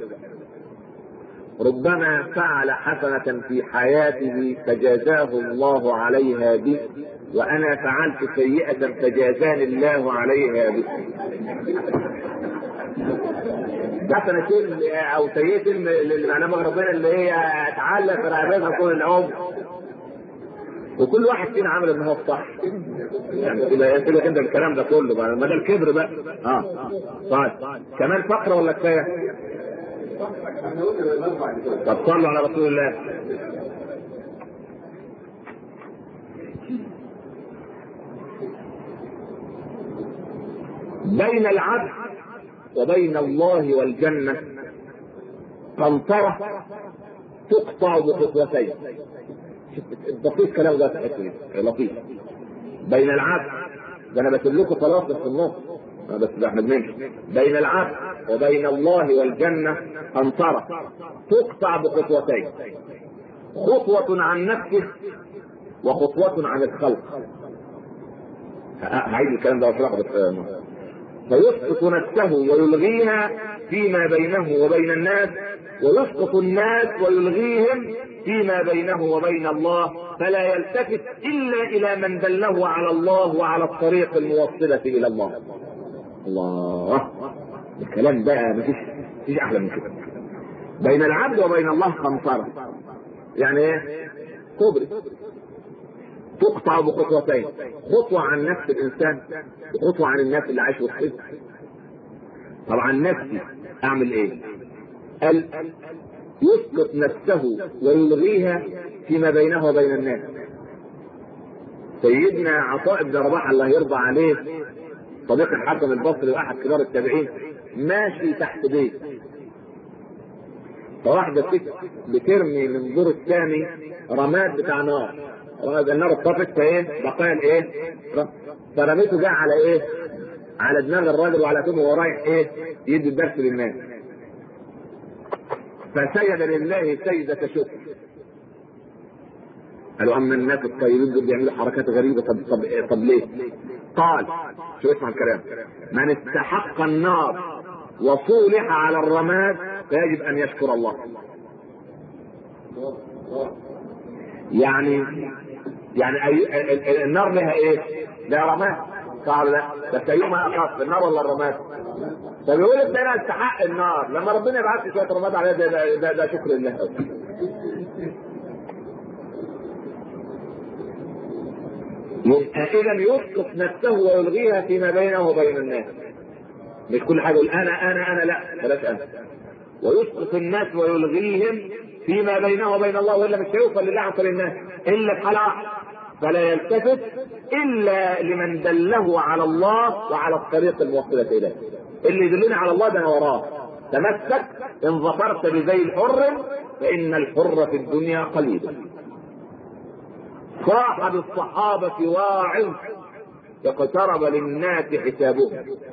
ربما فعل حسنة في حياته فجازاه الله عليها به وأنا فعلت سيئة فجازاني الله عليها به حسنة أو سيئة اللي معناها ربنا اللي هي اتعلق في رقبتها طول العمر وكل واحد فينا عمل ان هو الصح يعني كده يقول لك انت الكلام ده كله بقى ما ده الكبر بقى اه طيب كمان فقره ولا كفايه؟ طب صلوا على رسول الله بين العبد وبين الله والجنة قنطرة تقطع بخطوتين دقيق كلام ده لطيف بين العبد ده انا بسيب لكم خلاص في النص بس ده احنا بنمشي بين العبد وبين الله والجنة قنطرة تقطع بخطوتين خطوة عن نفسه وخطوة عن الخلق هعيد الكلام ده واشرحه بس فيسقط نفسه ويلغيها فيما بينه وبين الناس ويسقط الناس ويلغيهم فيما بينه وبين الله فلا يلتفت الا الى من دله على الله وعلى الطريق الموصله الى الله. الله الكلام بقى مفيش مفيش احلى من كده. بين العبد وبين الله قنطره. يعني ايه؟ كوبري تقطع بخطوتين خطوة عن نفس الإنسان وخطوة عن الناس اللي عايش وسط طبعا نفسي أعمل إيه؟ قال يسقط نفسه ويلغيها فيما بينه وبين الناس سيدنا عطاء بن رباح الله يرضى عليه صديق الحسن البصري واحد كبار التابعين ماشي تحت بيت فواحدة ست بترمي من الدور الثاني رماد بتاع نار النار اتطفت فايه بقايا الايه فرميته جه على ايه على دماغ الراجل وعلى كتفه وهو رايح ايه يدي الدرس للناس فسجد لله سجدة شكر قالوا اما الناس الطيبين دول بيعملوا حركات غريبه طب طب طب ليه؟ قال شو اسمع الكلام من استحق النار وصولح على الرماد فيجب ان يشكر الله يعني يعني أي النار لها ايه؟ لها رماد قال لا بس ايهما اخف النار ولا الرماد؟ فبيقول انت انا استحق النار لما ربنا يبعث لي شويه رماد عليها ده, ده, ده, ده شكر لله يبقى اذا يسقط نفسه ويلغيها فيما بينه وبين الناس مش كل حاجه يقول انا انا انا لا بلاش انا ويسقط الناس ويلغيهم فيما بينه وبين الله والا مش هيوصل لله عن طريق الناس الا في حاله واحده فلا يلتفت الا لمن دله على الله وعلى الطريق الموصله اليه اللي يدلنا على الله ده انا وراه تمسك ان ظفرت بذيل حر فان الحر في الدنيا قليل صاحب الصحابة واعظ اقترب للناس حسابهم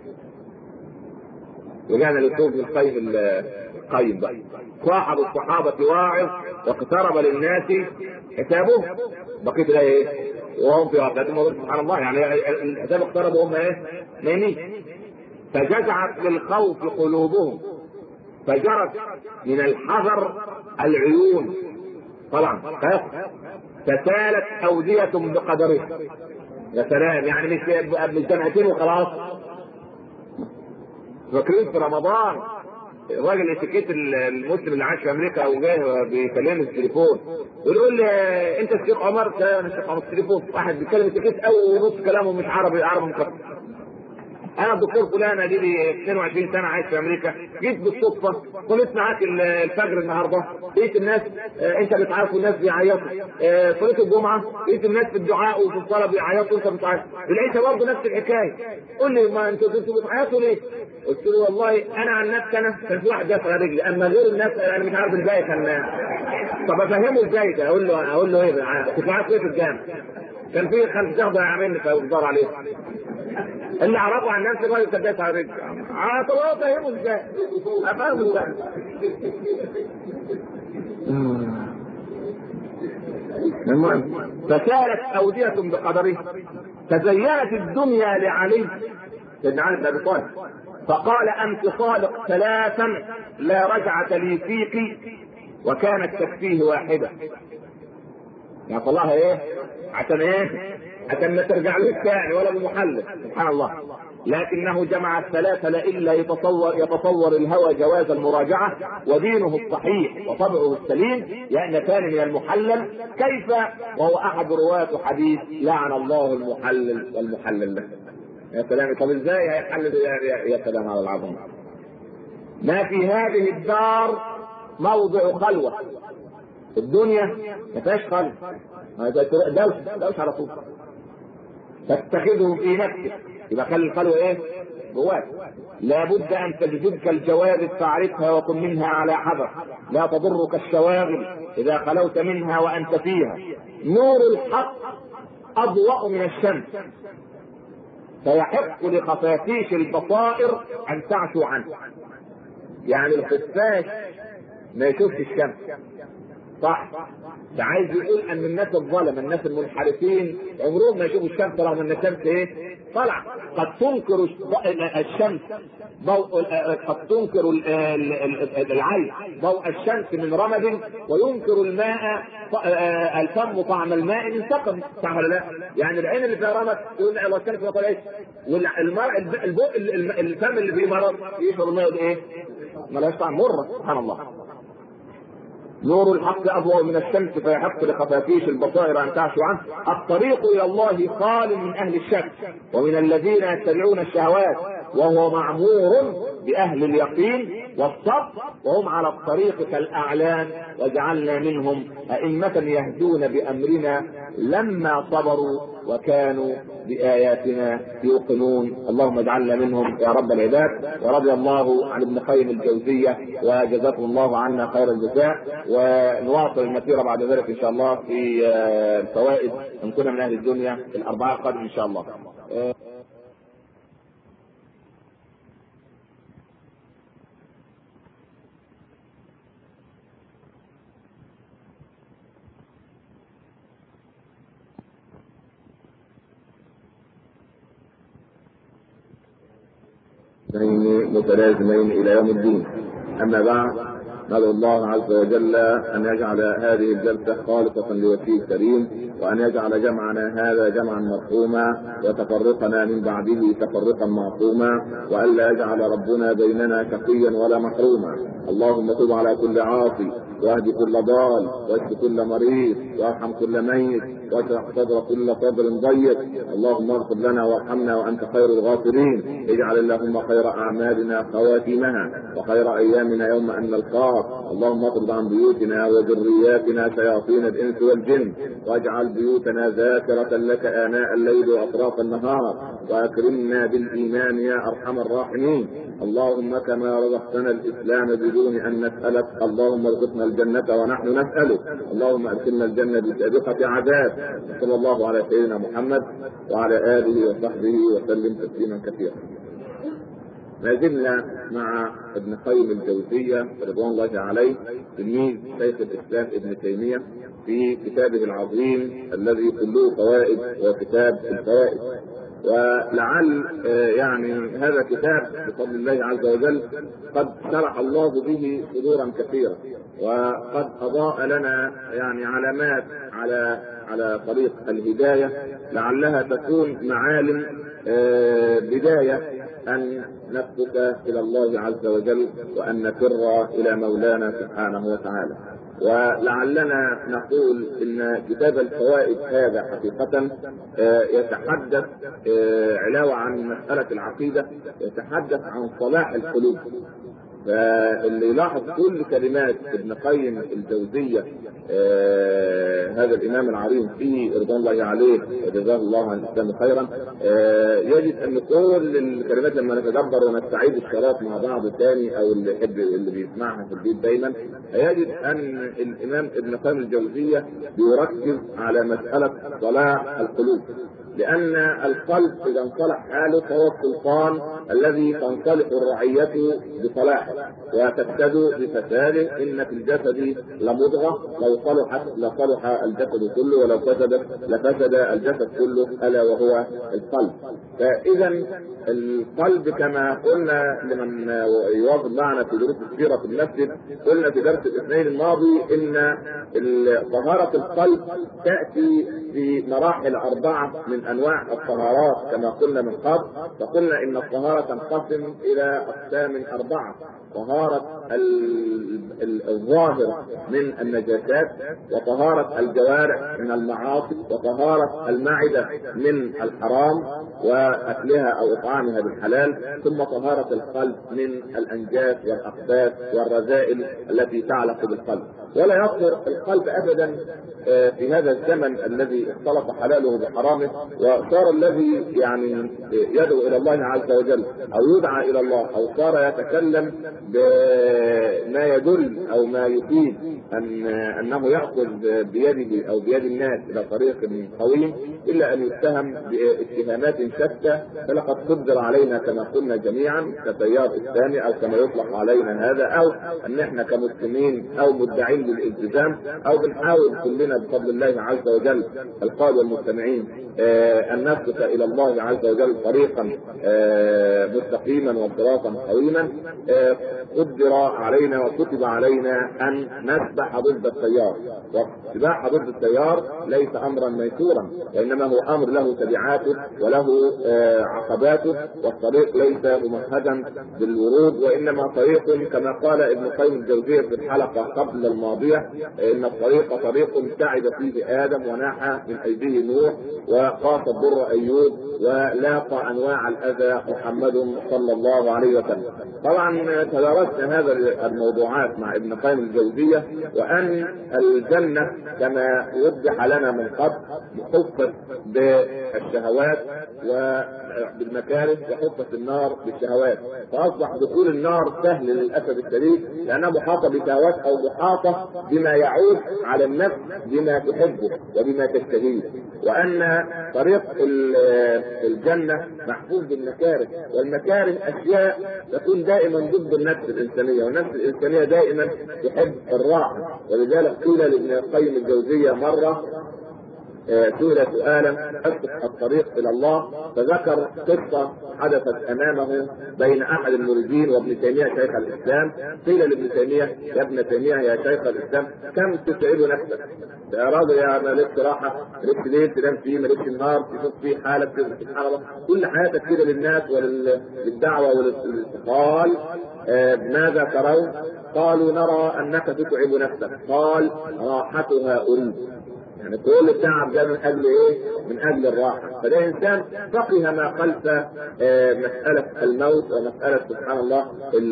رجعنا للصوف القيم القيم بقى صاحب الصحابة واعظ واقترب للناس حسابهم بقيت لها ايه؟ وهم في غفلتهم سبحان الله يعني الحساب اقترب وهم ايه؟ نايمين فجزعت للخوف قلوبهم فجرت من الحذر العيون طبعا فسالت أودية بقدرها يا سلام يعني مش مش جمعتين وخلاص فاكرين في رمضان الراجل اتيكيت المسلم اللي عايش في امريكا او جاي بيكلمني في التليفون يقول لي انت الشيخ عمر انا الشيخ عمر التليفون واحد بيتكلم اتيكيت او نص كلامه مش عربي عربي مكفر انا الدكتور فلان ادي لي 22 سنه عايش في امريكا جيت بالصدفه صليت معاك الفجر النهارده لقيت الناس آه انت بتعرف والناس بيعيطوا آه صليت الجمعه لقيت الناس في الدعاء وفي الصلاه بيعيطوا وانت بتعيط لقيت برضه نفس الحكايه قول لي ما انتوا انتوا بتعيطوا ليه؟ قلت له والله انا عن نفسي انا كان في واحد دافع على رجلي اما غير الناس انا مش عارف الباقي كان طب افهمه ازاي ده اقول له اقول له ايه كنت عارف ايه في الجامع كان في خمس شهر يعملني فيقدر عليه اللي اعرفه عن نفسي الراجل كان دافع على رجلي على طب افهمه ازاي؟ افهمه ازاي؟ المهم فسالت أودية بقدره تزينت الدنيا لعلي سيدنا علي بن ابي طالب فقال انت صادق ثلاثا لا رجعة لي فيك وكانت تكفيه واحدة يعني طلعها ايه عشان ايه عشان ما ترجعلوش تاني ولا بمحلل سبحان الله لكنه جمع الثلاثة لئلا يتصور يتصور الهوى جواز المراجعة ودينه الصحيح وطبعه السليم لأن كان من المحلل كيف وهو أحد رواة حديث لعن الله المحلل والمحلل له يا سلام طب ازاي هيحلل يا, يا سلام على العظمة ما في هذه الدار موضع خلوة الدنيا ما فيهاش خلوة دوش دوش على طول تتخذه في نفسك يبقى خلي الخلوة ايه؟ جواك لابد ان تجذبك الجوارح فاعرفها وكن منها على حذر لا تضرك الشواغل اذا خلوت منها وانت فيها نور الحق اضوأ من الشمس فيحق لخفافيش البصائر ان تعشوا عنه يعني الخفاش ما يشوفش الشمس صح ده عايز يقول ان الناس الظلم الناس المنحرفين عمرهم ما يشوفوا الشمس رغم ان الشمس ايه طلع قد تنكر الشمس ضوء قد تنكر العين ضوء الشمس من رمد وينكر الماء الفم طعم الماء من سقم صح ولا لا؟ يعني العين اللي فيها رمد تقول الله الشمس ما طلعتش والماء الفم اللي فيه مرض يشرب الماء ايه؟ ملهاش طعم مره سبحان الله نور الحق اضوء من الشمس فيحق لخفافيش البصائر ان تعشوا عنه الطريق الى الله خال من اهل الشك ومن الذين يتبعون الشهوات وهو معمور باهل اليقين والصبر وهم على الطريق كالاعلام وجعلنا منهم ائمه يهدون بامرنا لما صبروا وكانوا بآياتنا يوقنون اللهم اجعلنا منهم يا رب العباد ورضي الله عن ابن قيم الجوزية وجزاكم الله عنا خير الجزاء ونواصل المسيرة بعد ذلك إن شاء الله في الفوائد إن كنا من أهل الدنيا الأربعة القادم إن شاء الله اثنين متلازمين الى يوم الدين اما بعد ندعو الله عز وجل ان يجعل هذه الجلسه خالصه لوجهه الكريم وان يجعل جمعنا هذا جمعا مرحوما وتفرقنا من بعده تفرقا معصوما والا يجعل ربنا بيننا شقيا ولا محروما اللهم تب على كل عاصي واهد كل ضال واشف كل مريض وارحم كل ميت واشرح صدر كل صدر ضيق اللهم اغفر لنا وارحمنا وانت خير الغافرين اجعل اللهم خير اعمالنا خواتيمها وخير ايامنا يوم ان نلقاك اللهم اطرد عن بيوتنا وذرياتنا شياطين الانس والجن واجعل بيوتنا ذاكرة لك آناء الليل وأطراف النهار وأكرمنا بالإيمان يا أرحم الراحمين اللهم كما رزقتنا الإسلام بدون أن نسألك اللهم ارزقنا الجنة ونحن نسألك اللهم أدخلنا الجنة بسابقة عذاب صلى الله على سيدنا محمد وعلى آله وصحبه وسلم تسليما كثيرا ما زلنا مع ابن قيم الجوزية رضوان الله عليه تلميذ شيخ الإسلام ابن تيمية في كتابه العظيم الذي كله فوائد وكتاب الفوائد ولعل يعني هذا كتاب بفضل الله عز وجل قد شرح الله به صدورا كثيرة وقد اضاء لنا يعني علامات على على طريق الهدايه لعلها تكون معالم بدايه ان نسلك الى الله عز وجل وان نفر الى مولانا سبحانه وتعالى. ولعلنا نقول ان كتاب الفوائد هذا حقيقة يتحدث علاوة عن مسألة العقيدة يتحدث عن صلاح القلوب فاللي يلاحظ كل كلمات ابن قيم الجوزية آه هذا الامام العظيم فيه رضوان الله عليه وجزاه الله عن الاسلام خيرا آه يجد ان كل الكلمات لما نتدبر ونستعيد الشراط مع بعض ثاني او اللي يحب اللي بيسمعها في البيت دايما يجد ان الامام ابن قيم الجوزيه بيركز على مساله صلاح القلوب لأن القلب إذا انصلح حاله فهو السلطان الذي تنصلح الرعية بصلاحه وتفسد بفساده إن في الجسد لمضغة لو صلحت لصلح الجسد كله ولو فسدت لفسد الجسد كله ألا وهو القلب فإذا القلب كما قلنا لمن يواظب معنا في دروس السيرة في المسجد قلنا في درس الاثنين الماضي إن طهارة القلب تأتي في مراحل أربعة من انواع الطهارات كما قلنا من قبل فقلنا ان الطهاره تنقسم الى اقسام اربعه طهاره الظاهر من النجاسات وطهاره الجوارح من المعاصي وطهاره المعده من الحرام واكلها او اطعامها بالحلال ثم طهاره القلب من الانجاس والاقداس والرذائل التي تعلق بالقلب ولا يصدر القلب ابدا في هذا الزمن الذي اختلط حلاله بحرامه وصار الذي يعني يدعو الى الله عز وجل او يدعى الى الله او صار يتكلم بما يدل او ما يفيد ان انه ياخذ بيده او بيد الناس الى طريق قويم الا ان يتهم باتهامات شتى فلقد قدر علينا كما قلنا جميعا كتيار اسلامي او كما يطلق علينا هذا او ان احنا كمسلمين او مدعين للالتزام او بنحاول كلنا بفضل الله عز وجل القاده والمستمعين آه ان نسلك الى الله عز وجل طريقا آه مستقيما وصراطا قويما آه قدر علينا وكتب علينا ان نسبح ضد التيار والسباحه ضد التيار ليس امرا ميسورا وانما هو امر له تبعاته وله عقباته والطريق ليس ممهدا بالورود وانما طريق كما قال ابن قيم الجوزيه في الحلقه قبل الماضيه ان الطريق طريق تعب فيه ادم وناح من ايديه نوح وقاس الضر ايوب ولاقى انواع الاذى محمد صلى الله عليه وسلم. طبعا تدارسنا هذا الموضوعات مع ابن قيم الجوزيه وان الجنه كما وضح لنا من قبل حفت بالشهوات وبالمكاره وحفت النار بالشهوات فاصبح دخول النار سهل للاسف الشديد لانها محاطه بشهوات او محاطه بما يعود على النفس بما تحبه وبما تشتهيه وان طريق الجنه محفوظ بالمكاره والمكاره اشياء تكون دائما ضد النفس الانسانيه والنفس الانسانيه دائما تحب الراحه ولذلك قيل لابن القيم الجوزيه مره سئل سؤالا اسقط الطريق الى الله فذكر قصه حدثت امامه بين احد المريدين وابن تيميه شيخ الاسلام قيل لابن تيميه يا ابن تيميه يا شيخ الاسلام كم تتعب نفسك؟ يا راجل يا مالك راحه مالكش ليل تنام فيه مالكش نهار تشوف فيه حالك سبحان الله كل حياتك كده للناس وللدعوه وللاتصال آه ماذا ترون؟ قالوا نرى انك تتعب نفسك قال راحتها اريد يعني كل التعب ده من اجل ايه؟ من اجل الراحه، فده انسان فقه ما خلف آه مساله الموت ومساله سبحان الله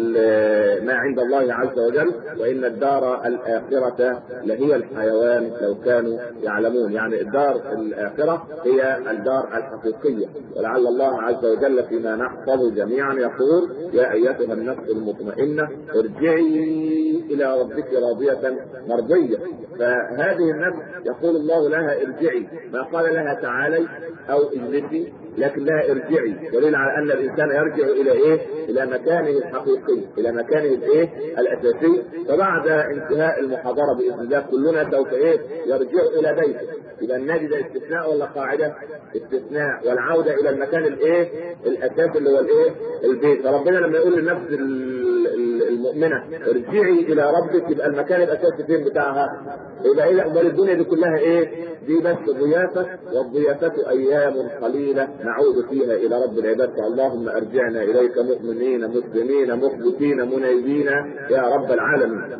ما عند الله عز وجل وان الدار الاخره لهي الحيوان لو كانوا يعلمون، يعني الدار الاخره هي الدار الحقيقيه ولعل الله عز وجل فيما نحفظ جميعا يقول يا ايتها النفس المطمئنه ارجعي الى ربك راضيه مرضيه، فهذه النفس يقول الله لها ارجعي ما قال لها تعالي او اجلسي لكن لها ارجعي دليل على ان الانسان يرجع الى ايه؟ الى مكانه الحقيقي، الى مكانه الايه؟ الاساسي، فبعد انتهاء المحاضره باذن الله كلنا سوف ايه؟ يرجع الى بيته، اذا نجد استثناء ولا قاعده؟ استثناء والعوده الى المكان الايه؟ الاساسي اللي هو الايه؟ البيت، فربنا لما يقول للنفس المؤمنه ارجعي الى ربك يبقى المكان الاساسي فين بتاعها؟ يبقى ايه امال الدنيا دي كلها ايه؟ دي بس ضيافه والضيافه ايام قليله نعود فيها الى رب العباد اللهم ارجعنا اليك مؤمنين مسلمين مخبتين منيبين يا رب العالمين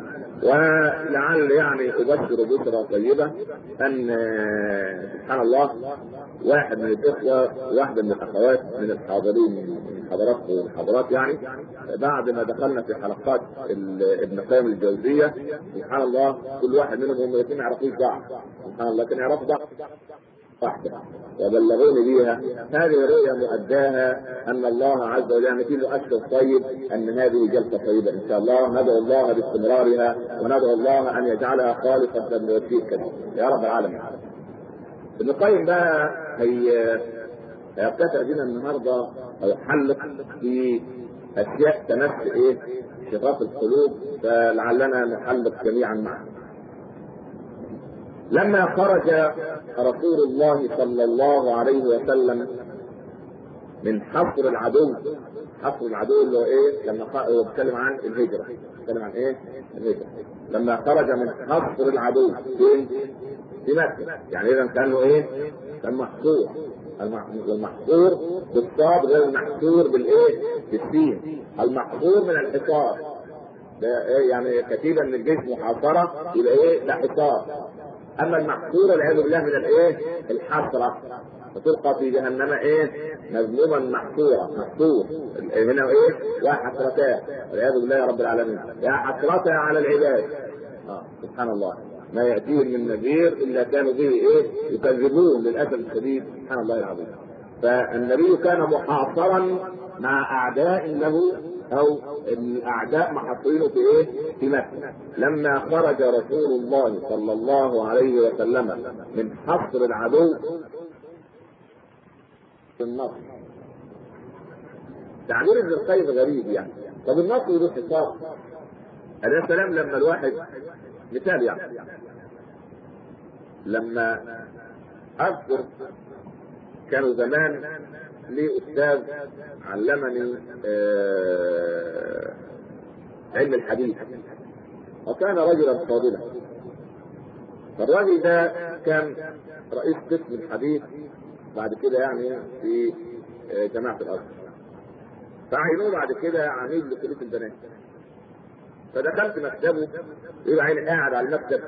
ولعل يعني ابشر بشرى طيبه ان سبحان الله واحد من الاخوه واحده من الاخوات من الحاضرين من حضرات والحضرات يعني بعد ما دخلنا في حلقات ابن قيم الجوزيه سبحان الله كل واحد منهم هم الاثنين ما يعرفوش بعض سبحان الله لكن يعرفوا بعض واحده وبلغوني بها هذه رؤيا مؤداها ان الله عز وجل يعني في مؤشر طيب ان هذه جلسه طيبه ان شاء الله ندعو الله باستمرارها وندعو الله ان يجعلها خالصه لوجهه الكريم يا رب العالمين. ابن القيم بقى هي هيبتدأ بنا النهارده او يحلق في اشياء تمس ايه؟ شغاف القلوب فلعلنا نحلق جميعا معا. لما خرج رسول الله صلى الله عليه وسلم من حصر العدو حصر العدو اللي هو ايه؟ لما هو بيتكلم عن الهجره بيتكلم عن ايه؟ الهجره لما خرج من حصر العدو فين؟ في مكه يعني اذا كانه ايه؟ كان محصور المحصور بالصاد غير المحصور بالايه؟ بالسين المحصور من الحصار ده إيه يعني كتيبه من الجيش محاصره يبقى ايه؟ ده حصار اما المحصور والعياذ بالله من الايه؟ الحسره فتلقى في جهنم ايه؟ مذموما محصورا محصور هنا ايه؟ يا حسرتاه والعياذ بالله يا رب العالمين يا حسرتها على العباد آه. سبحان الله ما ياتيهم من نذير الا كانوا به ايه؟ يكذبون للاسف الشديد سبحان الله العظيم فالنبي كان محاصرا مع اعداء له او الاعداء محصورين في ايه؟ في مكه. لما خرج رسول الله صلى الله عليه وسلم من حصر العدو في النصر. تعبير ابن القيم غريب يعني. طب النصر له حصار. عليه السلام لما الواحد مثال يعني لما اذكر كانوا زمان لي استاذ علمني آه علم الحديث وكان رجلا فاضلا فالراجل ده كان رئيس قسم الحديث بعد كده يعني في آه جماعه الازهر فعينوه بعد كده عميد لكليه البنات فدخلت مكتبه يبقى عيني قاعد على المكتب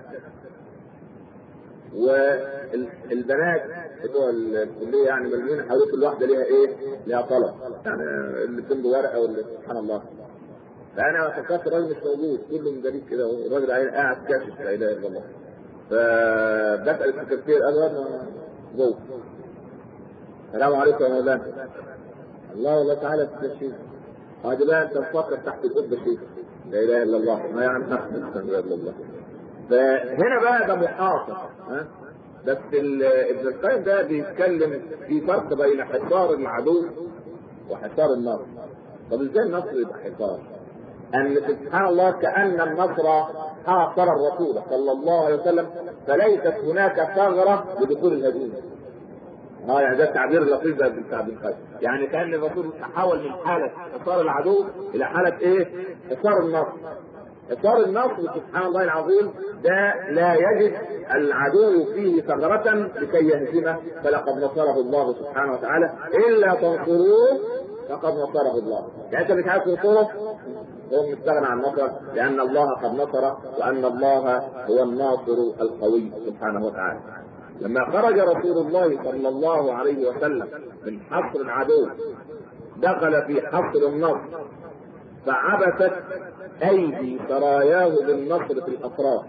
والبنات بتوع الكليه يعني ملمين حوالين كل واحده ليها ايه؟ ليها طلب يعني اللي بتمضي ورقه واللي سبحان الله فانا فكرت الراجل مش موجود كله مدريد كده الراجل عيني قاعد كاشف لا اله الا الله فبسال السكرتير قال انا جوه السلام عليكم يا مولانا الله والله تعالى تستشير هذا بقى انت تفكر تحت القبه شيء لا اله الا الله ما يعني لا اله الا الله فهنا بقى ده محاصر ها بس ابن القيم ده بيتكلم في فرق بين حصار العدو وحصار النصر طب ازاي النصر يبقى حصار؟ ان سبحان الله كان النصر حاصر الرسول صلى الله عليه وسلم فليست هناك ثغره لدخول الهجوم اه يعني ده التعبير اللطيف ده بتاع ابن القيم يعني كان الرسول تحول من حاله حصار العدو الى حاله ايه؟ حصار النصر حصار النصر سبحان الله العظيم ده لا يجد العدو فيه ثغرة لكي يهزمه فلقد نصره الله سبحانه وتعالى إلا تنصروه فقد نصره الله يعني أنت مش عايز تنصره هو مستغنى عن النصر لأن الله قد نصر وأن الله هو الناصر القوي سبحانه وتعالى لما خرج رسول الله صلى الله عليه وسلم من حصر العدو دخل في حصر النصر فعبثت ايدي سراياه بالنصر في الاطراف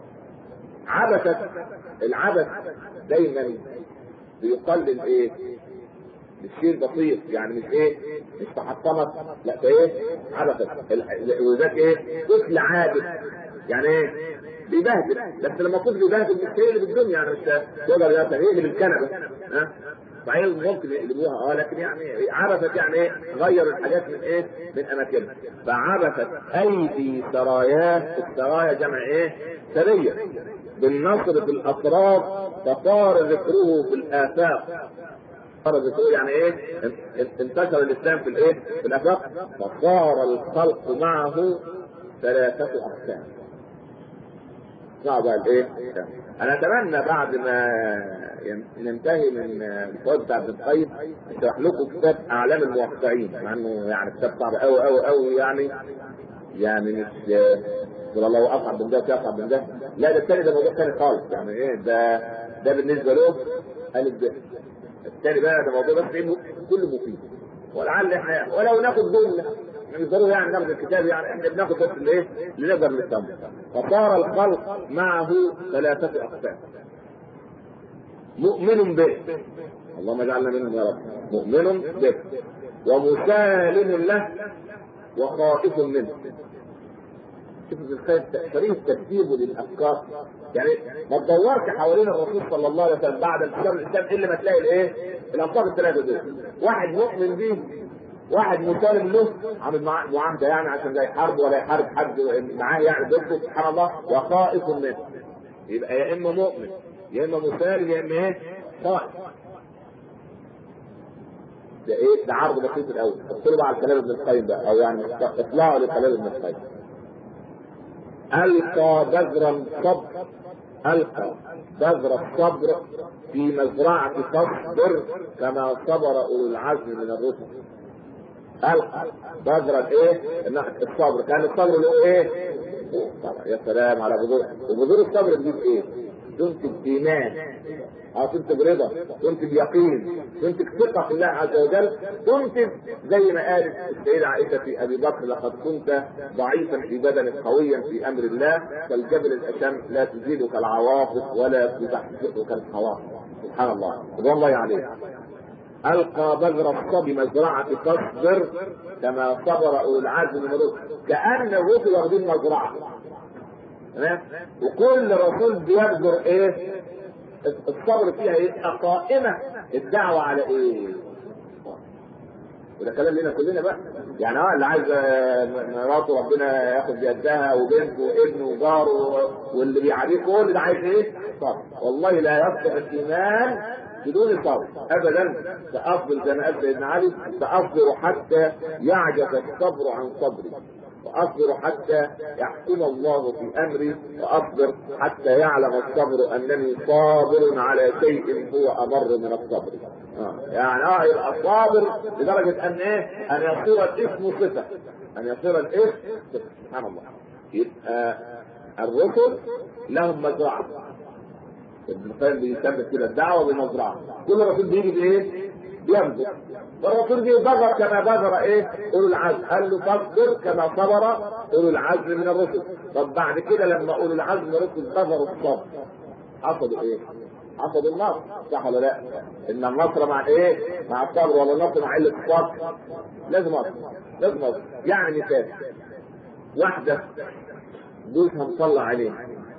عبثت العبث دايما بيقلل ايه بالشيء بسيط يعني مش ايه مش تحطمت لا ده ايه عبثت وذاك ايه طفل عابث يعني ايه بيبهدل بس لما طفل يبهدل مش هيقلب الدنيا يعني مش يقدر يقلب الكنبه ها صحيح ممكن يقلبوها اه لكن يعني عبثت يعني ايه غير الحاجات من ايه من اماكنها فعبثت ايدي سراياه السرايا جمع ايه سريه بالنصر في الاطراف فصار ذكره في الافاق صار ذكره يعني ايه انتشر الاسلام في الايه في الافاق فصار الخلق معه ثلاثه اقسام صعب الايه انا اتمنى بعد ما ننتهي من الفوائد بتاع ابن القيم اشرح لكم كتاب اعلام الموقعين مع انه يعني كتاب صعب قوي قوي قوي يعني يعني مش قول الله اصعب من ده اصعب من ده لا ده الثاني ده موضوع ثاني خالص يعني ايه ده ده بالنسبه له الف ب الثاني بقى ده موضوع بس ايه كله مفيد ولعل احنا ولو ناخد جمله مش ضروري يعني ناخد الكتاب يعني احنا بناخد بس الايه اللي نقدر نفهمه فصار الخلق معه ثلاثه اقسام مؤمن به اللهم اجعلنا منهم يا رب مؤمن به ومسالم له وخائف منه شوف طريقه ترتيبه للافكار يعني ما تدورش حوالين الرسول صلى الله عليه وسلم بعد انتشار الاسلام الا ما تلاقي الايه؟ الافكار الثلاثه دول واحد مؤمن به واحد مسالم له عامل معاهده يعني عشان لا يحارب ولا يحارب حد معاه يعني ضده سبحان الله وخائف منه يبقى يا اما مؤمن يا اما مسالم يا اما ايه؟ خائف ده ايه؟ ده عرض بسيط الاول ادخلوا بقى على كلام ابن القيم بقى او يعني اطلعوا لكلام ابن القيم القى بذر الصبر القى بذر الصبر في مزرعه فاصبر كما صبر اولو العزم من الرسل القى بذر الايه؟ الصبر كان الصبر له ايه؟ طبعا يا سلام على بذور وبذور الصبر تجيب ايه؟ تنتج ايمان او تنتج رضا تنتج يقين تنتج ثقه في الله عز وجل تنتج زي ما قالت السيده عائشه في ابي بكر لقد كنت ضعيفا في بدنك قويا في امر الله كالجبل الاشم لا تزيدك العواصف ولا تزحزحك الحواصف سبحان الله رضوان الله عليه القى بذر الصبي مزرعه فاصبر كما صبر اولو العزم من الرسل كان الرسل واخدين مزرعه تمام وكل رسول بيبذر ايه الصبر فيها يبقى قائمة الدعوة على ايه؟ وده كلام لنا كلنا بقى يعني اه اللي عايز مراته ربنا ياخد بيدها وبنته وابنه وجاره واللي بيعاديه كل ده عايز ايه؟ صبر والله لا يصبر الايمان بدون صبر ابدا ساصبر زي ما قال سيدنا علي ساصبر حتى يعجز الصبر عن صبري واصبر حتى يحكم الله في امري واصبر حتى يعلم الصبر انني صابر على شيء هو امر من الصبر آه. يعني اه يبقى صابر لدرجه ان ايه ان يصير الاسم صفه ان يصير الاسم صفه سبحان الله يبقى الرسل لهم مزرعه ابن القيم بيسمي كده الدعوه بمزرعه كل رسول بيجي بايه؟ بيبذر والرسول جه بذر كما بذر ايه؟ اولو العزم قال له فاصبر كما صبر اولو العزم من الرسل طب بعد كده لما اولو العزم من الرسل بذروا الصبر حصل ايه؟ حصل النصر صح ولا لا؟ ان النصر مع ايه؟ مع الصبر ولا النصر مع قله الصبر؟ لازم اصبر لازم اصبر يعني مثال واحده جوزها مطلع عليه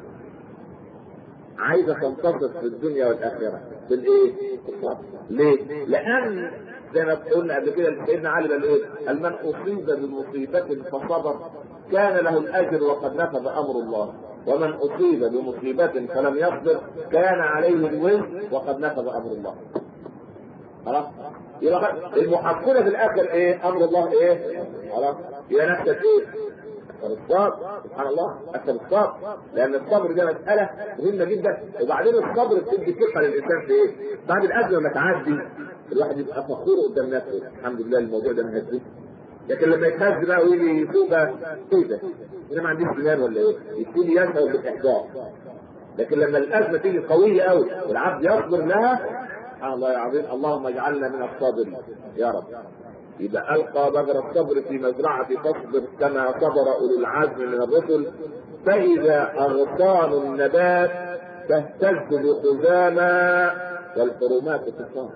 عايزه تنتصر في الدنيا والاخره بالايه؟ ليه؟ لان زي ما قلنا قبل كده سيدنا علي قال ايه؟ قال من اصيب بمصيبه فصبر كان له الاجر وقد نفذ امر الله ومن اصيب بمصيبه فلم يصبر كان عليه الوزر وقد نفذ امر الله خلاص يبقى المحصله في الاخر ايه امر الله ايه خلاص يبقى نفسك ايه الصبر سبحان الله اكثر الصبر لان الصبر ده مساله مهمه جدا وبعدين الصبر بتدي ثقه للانسان في ايه؟ بعد الازمه ما تعدي الواحد يبقى فخور قدام نفسه الحمد لله الموضوع ده مهزه لكن لما يتهز بقى ويجي يفوق بقى ايه ده؟ انا ما عنديش دماغ ولا ايه؟ يبتدي يشعر بالاحباط لكن لما الازمه تيجي قويه قوي والعبد يصبر لها سبحان الله العظيم اللهم اجعلنا من الصابرين يا رب يبقى القى بذر الصبر في مزرعه فاصبر كما صبر اولو العزم من الرسل فاذا اغصان النبات تهتز بخزامى والحرمات تصام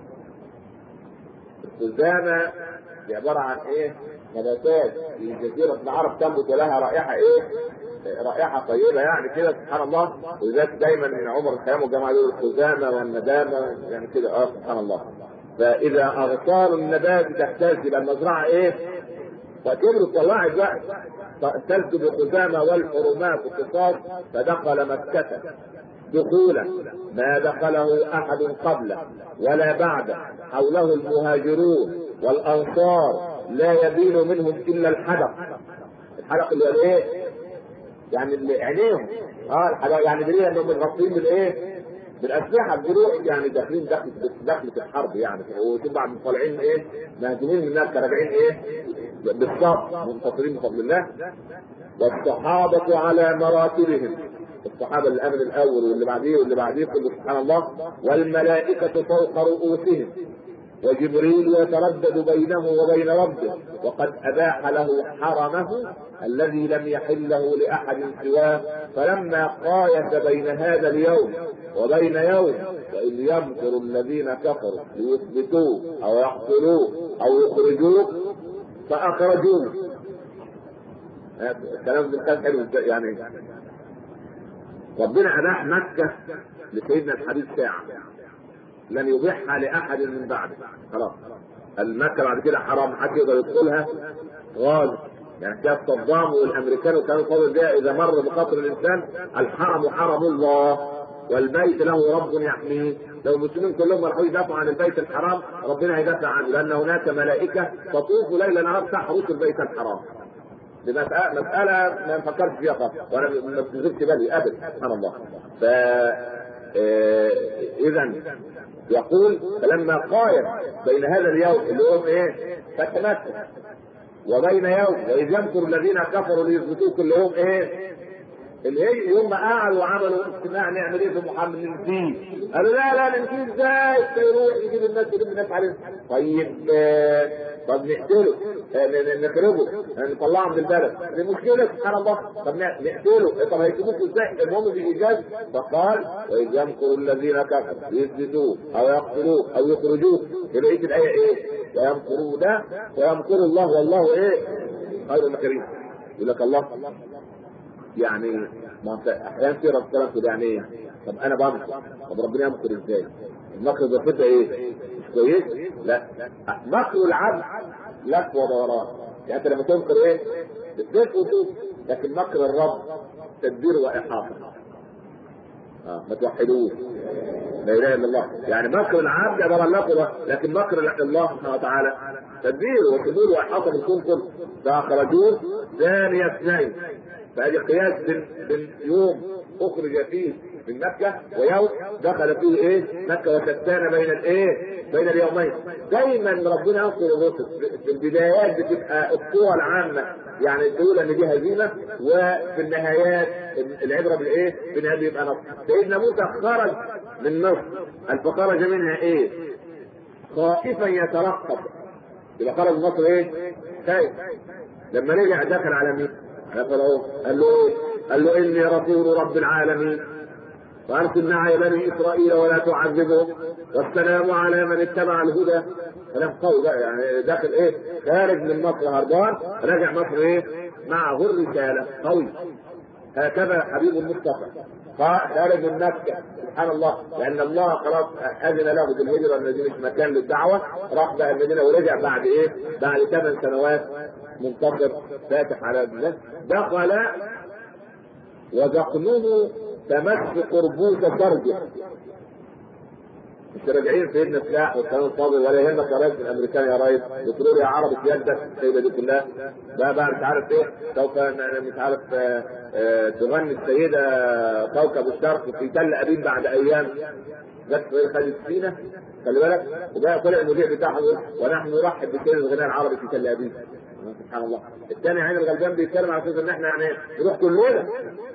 الخزامى دي عباره عن ايه؟ نباتات في جزيره العرب تنبت لها رائحه ايه؟ رائحه طيبه يعني كده سبحان الله ولذلك دايما من عمر الخيام والجماعه يقولوا الخزامه والندامه يعني كده اه سبحان الله فاذا اغصان النبات تحتاج الى المزرعه ايه؟ فكبرت طلعت بقى تهتز بخزامه والحرمات قصاص فدخل مكه دخولا ما دخله احد قبله ولا بعده حوله المهاجرون والانصار لا يبين منهم الا الحدق الحدق اللي هو الايه؟ يعني اللي عينيهم اه الحدق يعني دليل انهم متغطين بالايه؟ بالاسلحه الجروح يعني داخلين دخل دخلة الحرب يعني وشوف بعد طالعين ايه؟ مهزومين من الناس راجعين ايه؟ بالصف منتصرين بفضل الله والصحابة على مراتبهم الصحابة الأمن الأول واللي بعديه واللي بعديه كله سبحان الله والملائكة فوق رؤوسهم وجبريل يتردد بينه وبين ربه وقد أباح له حرمه الذي لم يحله لأحد سواه فلما قايس بين هذا اليوم وبين يوم وإذ يمكر الذين كفروا ليثبتوه أو يقتلوه أو يخرجوه فأخرجوه الكلام ده كان حلو يعني ربنا أباح مكة لسيدنا الحبيب ساعة لن يبيحها لأحد من بعده خلاص المكة بعد كده حرام محدش يقدر يدخلها غالب يعني كانت صدام والامريكان وكانوا قالوا ده اذا مر بخاطر الانسان الحرم حرم الله والبيت له رب يحميه لو المسلمين كلهم راحوا يدافعوا عن البيت الحرام ربنا هيدافع عنه لان هناك ملائكه تطوف ليل نهار تحرس البيت الحرام دي مسألة, مسألة ما نفكرش فيها خالص وانا ما بتنزلش بالي ابدا سبحان الله ف اذا يقول فلما قايم بين هذا اليوم اللي هو ايه؟ فتح مكه وبين يوم واذ يمكر الذين كفروا ليثبتوك اللي هم ايه؟ اللي هي يوم ما قعدوا وعملوا اجتماع نعمل ايه في محمد ننسيه قالوا لا لا ننسيه ازاي يروح يجيب الناس يجيب الناس عليه طيب آه طب نقتله آه نخرجه نطلعه من البلد دي مشكله سبحان الله طب نقتله طب هيسيبوك ازاي المهم في ايجاز فقال واذ يمكر الذين كفروا ليثبتوه او يقتلوه او يخرجوه بقيه الايه ايه؟ ويمكرون ده ويمكر الله والله ايه؟ خير المكرين يقول لك الله يعني ما انت احيانا في رب كلام كده يعني ايه؟ طب انا بمكر طب ربنا يمكر ازاي؟ المكر ده ايه؟ مش كويس؟ لا مكر العبد لف ودوران يعني انت لما تنكر ايه؟ بتلف وتوب لكن مكر الرب تدبير واحاطه اه ما توحدوش لا اله الا الله يعني مكر العبد عباره الله لكن مكر الله سبحانه وتعالى تدبير وحدود واحاطه بالكون كله فاخرجوه ثاني اثنين فهذه قياس بين بين يوم اخرج فيه من مكة ويوم دخل فيه ايه؟ مكة وشتان بين الايه؟ بين اليومين. دايما ربنا ينصر الرسل في البدايات بتبقى الصورة العامة يعني تقول ان دي هزيمة وفي النهايات العبرة بالايه؟ بالنهاية بيبقى نصر. سيدنا موسى خرج من مصر فخرج منها ايه؟ خائفا يترقب. يبقى خرج من مصر ايه؟ خايف. لما رجع دخل على مين؟ قال له قال له ايه؟ قال له اني رسول رب العالمين وارسل معي بني اسرائيل ولا تعذبهم والسلام على من اتبع الهدى كلام قوي بقى يعني داخل ايه؟ خارج من مصر هربان راجع مصر ايه؟ معه الرساله قوي هكذا حبيب المصطفى خارج من مكه سبحان الله لان الله خلاص اذن له بالهجره الذي مش مكان للدعوه راح بقى المدينه ورجع بعد ايه؟ بعد ثمان سنوات منتصر فاتح على الناس دخل وذقنه تمس قربوس فرجه مش راجعين سيدنا سلاح والكلام الفاضي ولا يهمك يا ريس الامريكان يا ريس بترول يا عربي في يدك السيده دي كلها ده بقى مش عارف ايه سوف مش عارف آه، آه، تغني السيده كوكب الشرق في تل ابيب بعد ايام جت خدت فينا خلي بالك وبقى طلع المذيع بتاعها يقول ونحن نرحب بسيد الغناء العربي في تل ابيب سبحان الله الثاني عين الغلبان بيتكلم على اساس ان احنا يعني نروح كلنا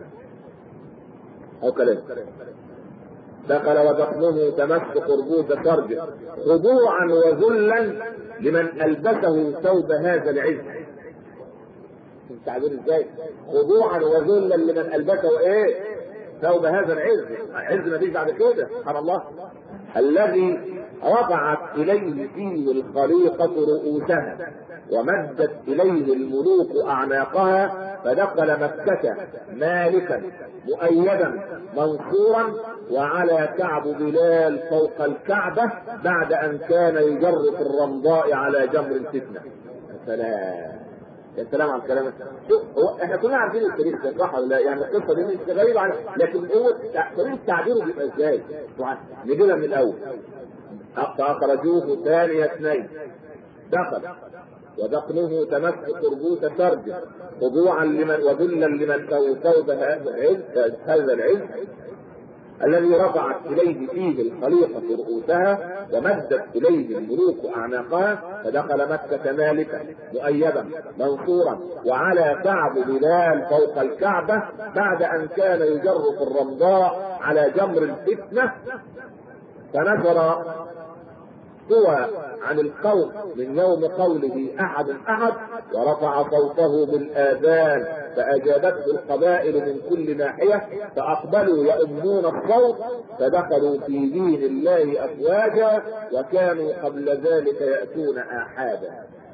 او كلام دخل ودخله تمس قربوس فرجه خضوعا وذلا لمن البسه ثوب هذا العز التعبير ازاي خضوعا وذلا لمن البسه ايه ثوب هذا العز عز ما فيش بعد كده سبحان الله الذي رفعت اليه فيه الخليقه رؤوسها ومدت اليه الملوك اعناقها فدخل مكه مالكا مؤيدا منصورا وعلى كعب بلال فوق الكعبه بعد ان كان يجر في الرمضاء على جمر الفتنه يا سلام يا سلام على الكلام شوف هو احنا كلنا عارفين التاريخ ده صح ولا لا؟ يعني القصه دي مش غريبه على لكن هو طريقه تعبيره بيبقى ازاي؟ نجيبها من الاول فاخرجوه ثاني اثنين دخل ودقنه تمس قربوس فرجه خضوعا لمن وذلا لمن ثوب هذا العز هذا العز الذي رفعت اليه فيه الخليقه رؤوسها ومدت اليه الملوك اعناقها فدخل مكه مالكا مؤيدا منصورا وعلى كعب بلال فوق الكعبه بعد ان كان يجر في الرمضاء على جمر الفتنه فنشر سوى عن القول من يوم قوله احد احد ورفع صوته بالاذان فاجابته القبائل من كل ناحيه فاقبلوا يؤمنون الصوت فدخلوا في دين الله افواجا وكانوا قبل ذلك ياتون احادا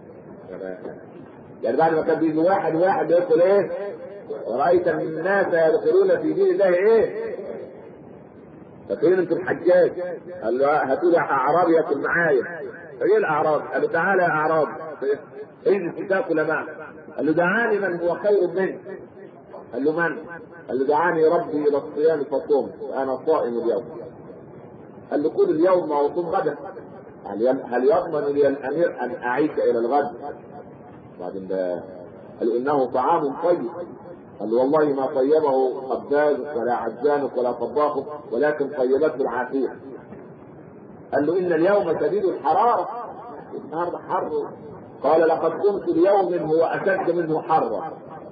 يعني بعد ما كان بيجي واحد واحد يدخل ايه ورايت الناس يدخلون في دين الله ايه فاكرين انتم الحجاج قال له هاتوا لي اعرابي ياكل معايا فجه الاعراب قال له تعالى يا اعراب اجلس تاكل معك قال له دعاني من هو خير منك قال له من؟ قال له دعاني ربي الى الصيام فصوم انا صائم اليوم قال له كل اليوم وصوم غدا هل يضمن لي الامير ان اعيش الى الغد؟ بعدين ده قال انه طعام طيب قال له والله ما طيبه خباز ولا عجان ولا طباخ ولكن طيبته العافيه قال له ان اليوم شديد الحراره النهارده حر قال لقد قمت بيوم هو اشد منه حرا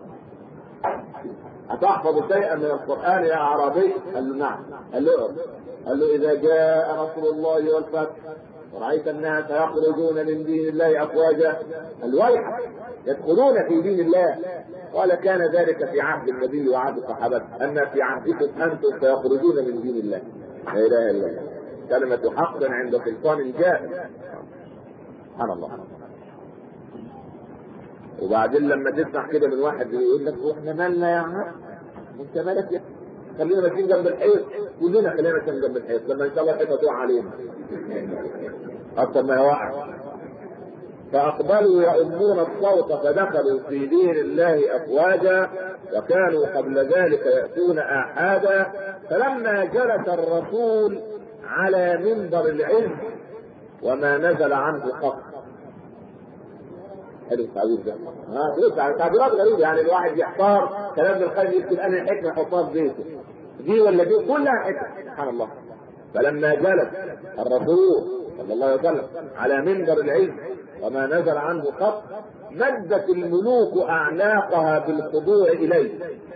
أتحفظ شيئا من القرآن يا أعرابي؟ قال له نعم. قال له قال له إذا جاء نصر الله والفتح ورأيت الناس يخرجون من دين الله أفواجا الويحك يدخلون في دين الله قال كان ذلك في عهد النبي وعهد الصحابة أما في عهدكم أنتم سيخرجون من دين الله لا إله إلا الله كلمة حق عند سلطان جاء سبحان الله وبعدين لما تسمع كده من واحد يقول لك واحنا مالنا يا عم انت مالك يا خلينا ماشيين جنب الحيط كلنا خلينا ماشيين جنب الحيط لما ان شاء الله الحيطه تقع علينا اكثر ما يوقع فاقبلوا يؤمون الصوت فدخلوا في دين الله افواجا وكانوا قبل ذلك ياتون احادا فلما جلس الرسول على منبر العز وما نزل عنه قط حلو التعبير ده ها بص تعبيرات غريبه يعني الواحد يحتار كلام ابن القيم يكتب انا الحكمه يحطها في بيته دي ولا دي كلها حكمه سبحان الله فلما جلس الرسول صلى الله عليه وسلم على منبر العز وما نزل عنه قط مدت الملوك اعناقها بالخضوع اليه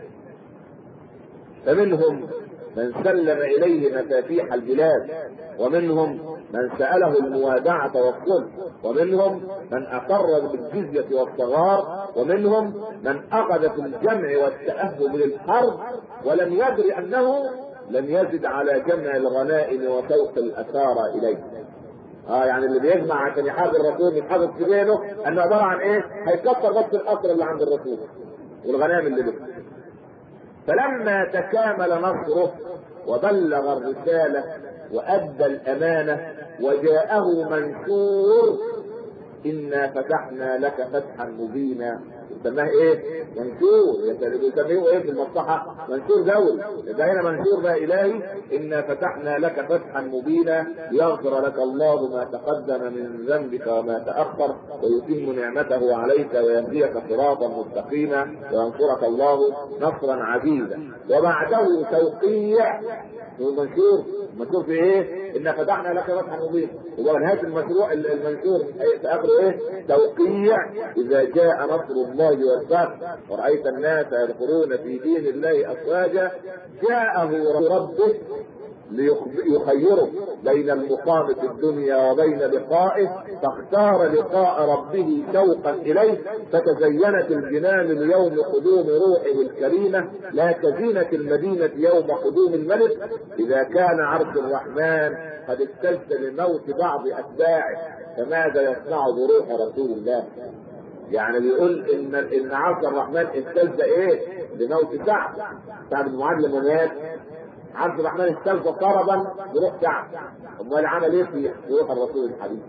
فمنهم من سلم اليه مفاتيح البلاد ومنهم من سأله الموادعة والصلح ومنهم من أقر بالجزية والصغار ومنهم من أخذ في الجمع والتأهب للحرب ولم يدر أنه لم يزد على جمع الغنائم وسوق الأسارى إليه اه يعني اللي بيجمع عشان يحارب الرسول يتحافظ في بينه انه عباره عن ايه؟ هيكسر بس القصر اللي عند الرسول والغنائم اللي له. فلما تكامل نصره وبلغ الرساله وادى الامانه وجاءه منشور انا فتحنا لك فتحا مبينا يسماه ايه؟ منشور يسميه ايه في المصلحه؟ منشور دولي اذا هنا منشور بقى الهي انا فتحنا لك فتحا مبينا ليغفر لك الله ما تقدم من ذنبك وما تاخر ويتم نعمته عليك ويهديك صراطا مستقيما وينصرك الله نصرا عزيزا وبعده توقيع المنشور المنشور في ايه؟ انا فتحنا لك فتحا مبينا هو نهايه المشروع المنشور في اخره ايه؟ توقيع اذا جاء نصر الله والفتح ورايت الناس يدخلون في دين الله افواجا جاءه ربه ليخيره بين المقام في الدنيا وبين لقائه فاختار لقاء ربه شوقا اليه فتزينت الجنان اليوم قدوم روحه الكريمه لا كزينه المدينه يوم قدوم الملك اذا كان عرش الرحمن قد استلت لموت بعض اتباعه فماذا يصنع بروح رسول الله؟ يعني بيقول ان ان عرش الرحمن استلت ايه؟ لموت سعد سعد بن معاذ لما مات عبد الرحمن استلقى طربا بروح سعد امال عمل ايه في روح الرسول الحبيب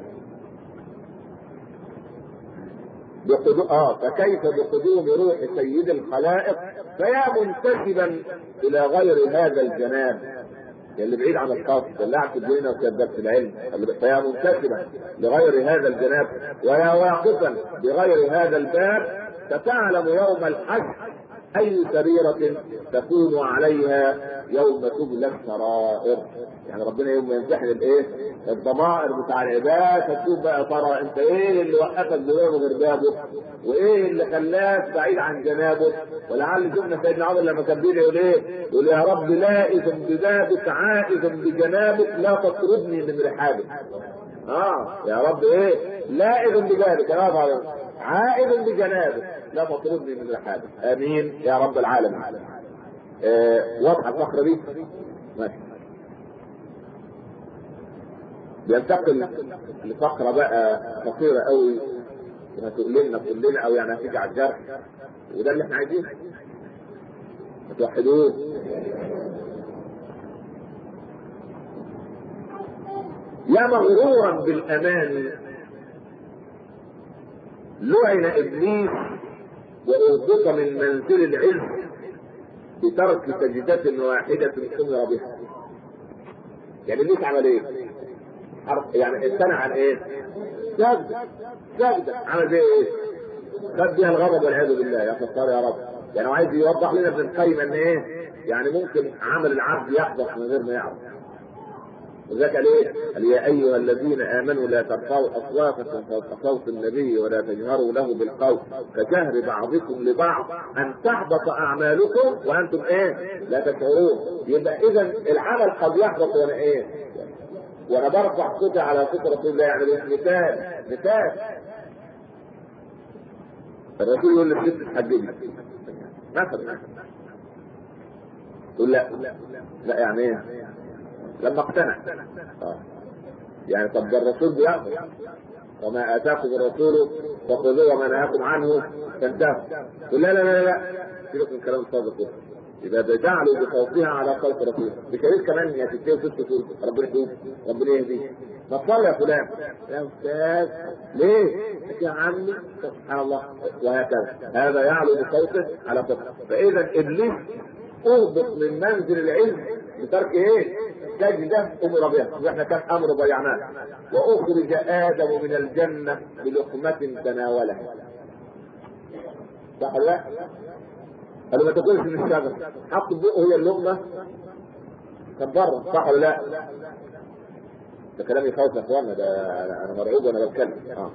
بقدو... اه فكيف بقدوم روح سيد الخلائق فيا منتسبا الى غير هذا الجناب اللي بعيد عن القصد اللي قاعد في الدنيا وكذاب في العلم فيا منتسبا لغير هذا الجناب ويا واقفا بغير هذا الباب ستعلم يوم الحج اي سريرة تكون عليها يوم تبلى السرائر يعني ربنا يوم يمتحن الايه الضمائر بتاع العباد فتشوف بقى ترى انت ايه اللي وقفك بغير غير بابه وايه اللي خلاك بعيد عن جنابه ولعل شفنا سيدنا عمر لما كان بيدعي يقول ايه؟ يقول يا رب لائذ ببابك عائذ بجنابك لا تطردني من رحابك. اه يا رب ايه؟ لائذ ببابك يا عائذ بجنابك لا تطردني من رحابك امين يا رب العالمين آه واضحه الفقره دي ماشي بينتقل لفقره بقى خطيره قوي هتقللنا كلنا او يعني هتيجي على الجرح وده اللي احنا عايزينه توحدوه يا مغرورا بالامان لعن ابليس واهبط من منزل العز بترك سجدة واحدة امر بها. يعني ابليس عمل ايه؟ يعني امتنع عن ايه؟ سجد سجد عمل بيه ايه؟ خد بيها الغضب والعياذ بالله يا ستار يا رب يعني هو عايز يوضح لنا ابن القيم ان ايه؟ يعني ممكن عمل العبد يحدث من غير ما يعرف وذاك قال ايه؟ قال يا ايها الذين امنوا لا ترفعوا اصواتكم فوق صوت النبي ولا تجهروا له بالقول كجهر بعضكم لبعض ان تحبط اعمالكم وانتم ايه؟ لا تشعرون يبقى اذا العمل قد يحبط وانا ايه؟ وانا برفع صوتي على صوت رسول الله يعني مثال مثال الرسول يقول للست تحجبي مثلا تقول لا لا يعني ايه؟ لما اقتنع آه. يعني طب ده الرسول بيأمر وما اتاكم الرسول فخذوه وما نهاكم عنه فانتهوا لا لا لا لا سيبك من كلام الصادق ده يبقى بجعلوا بصوتها على صوت رسول بشريط كمان يا ستين وست تقول ربنا يهديك ربنا يهديك ما تصلي يا فلان يا استاذ ليه؟ يا عمي سبحان الله وهكذا هذا يعلو بصوته على صوته فاذا ابليس اهبط من منزل العلم بترك ايه؟ سجدة أمر بها واحنا كان أمر ضيعناه وأخرج آدم من الجنة بلقمة تناولها صح ولا لا؟ قالوا ما تاكلش من الشجر حط في بقه هي اللقمة كان بره صح ولا لا؟ ده كلام يخوف يا اخوانا ده انا مرعوب وانا بتكلم اه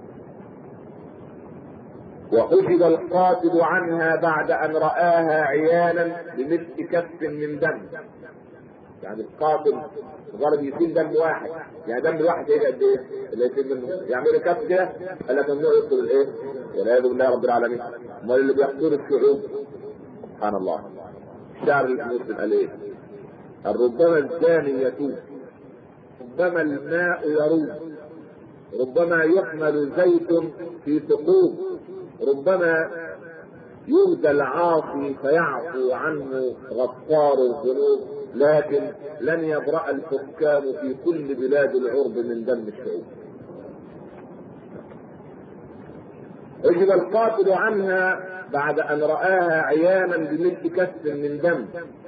وحجب القاتل عنها بعد ان رآها عيانا بمثل كف من دم يعني القاتل مجرد يسيل دم واحد يعني دم الواحد هيبقى قد ايه؟ اللي يسيل منه يعمل كف كده قال لك ممنوع يدخل الايه؟ والعياذ بالله رب العالمين امال اللي بيقتل الشعوب سبحان الله الشعر المسلم قال ايه؟ ربما الزاني يتوب ربما الماء يروب ربما يحمل زيت في ثقوب ربما يهدى العاصي فيعفو عنه غفار الذنوب لكن لن يبرأ الحكام في كل بلاد العرب من دم الشعوب اجب القاتل عنها بعد ان رآها عيانا بملء كف من دم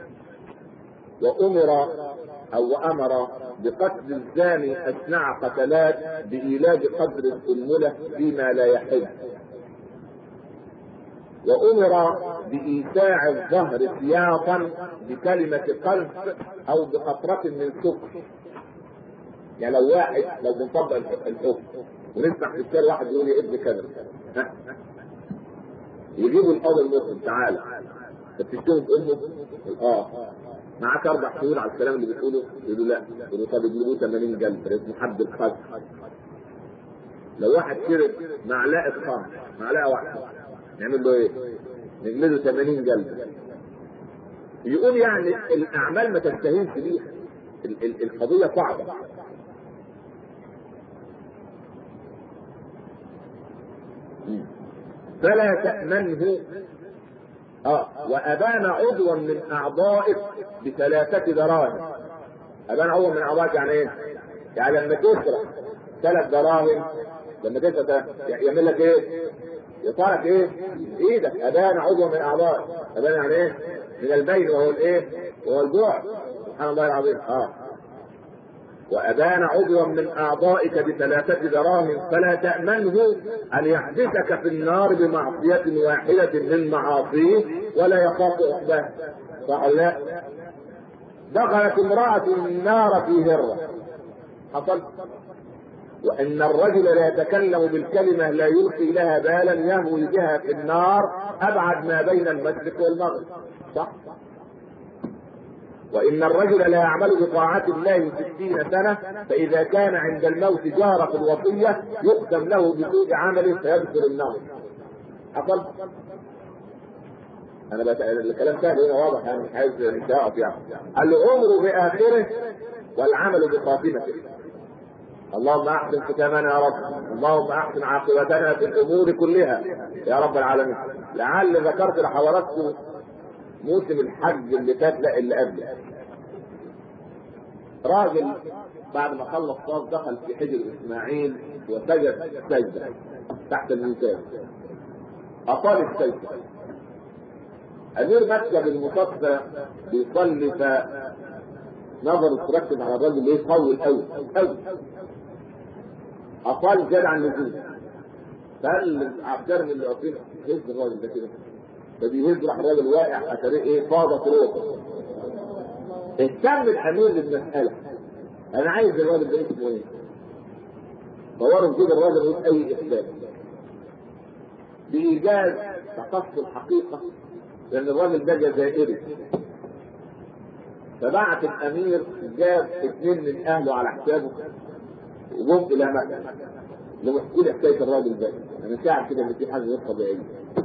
وامر او امر بقتل الزاني اثناء قتلات بايلاد قدر الانمله فيما لا يحل وامر بايساع الظهر سياطا بكلمه قلب او بقطره من سكر يعني لو واحد لو بنطبق الحكم ونسمع في الشارع واحد يقول يا ابن كذا يجيبوا القاضي المسلم تعالى بتشتم امه اه معاك اربع شهور على الكلام اللي بتقوله يقولوا لا يقولوا طب يجيبوه 80 جلد اسمه حد القذف لو واحد شرب معلقه خمر معلقه واحده نعمل له ايه؟ نجلده 80 جلد يقول يعني الاعمال ما تستهينش بيها القضيه صعبه فلا تأمنه اه وأبان عضوا من أعضائك بثلاثة دراهم أبان عضوا من أعضائك يعني إيه؟ يعني لما تسرق ثلاث دراهم لما تسرق يعمل لك إيه؟ يطارك إيه؟ إيدك أبان عضوا من أعضائك أبان يعني إيه؟ من البين وهو الإيه؟ وهو الجوع سبحان الله العظيم اه وأبان عضوا من أعضائك بثلاثة دراهم فلا تأمنه أن يحبسك في النار بمعصية واحدة من معاصيه ولا يخاف عقباه صح لا؟ دخلت امرأة النار في هرة حصل وإن الرجل لا يتكلم بالكلمة لا يلقي لها بالا يهوي بها في النار أبعد ما بين المشرق والمغرب صح؟ وإن الرجل لا يعمل بطاعة الله ستين سنة فإذا كان عند الموت جار في الوصية يقسم له بسوء عمله فيدخل النار. حصل؟ أنا بت... الكلام سهل هنا واضح يعني مش عايز مش هقف يعني. العمر بآخره والعمل بخاتمته. اللهم احسن ختامنا يا رب اللهم احسن عاقبتنا في الامور كلها يا رب العالمين لعل ذكرت لحضراتكم موسم الحج اللي فات لا اللي قبله راجل بعد ما خلص طاف دخل في حجر اسماعيل وسجد سجده تحت الميزان اطال السجده امير مكتب المصطفى بيصلي فنظر تركز على الراجل ايه قوي قوي قوي اطال زاد عن اللزوم فقال العسكري اللي واقفين هز الراجل ده كده فبيهز راح الراجل واقع اثريه ايه فاضت روحه اهتم الامير بالمساله انا عايز الراجل ده اسمه ايه دوروا كده الراجل ملوش اي اثبات بايجاز تقص الحقيقه لان الراجل ده جزائري فبعت الامير جاب اثنين من اهله على حسابه وجم الى مكه لمحكوا لي حكايه الراجل ده انا شاعر كده ان في حاجه غير طبيعيه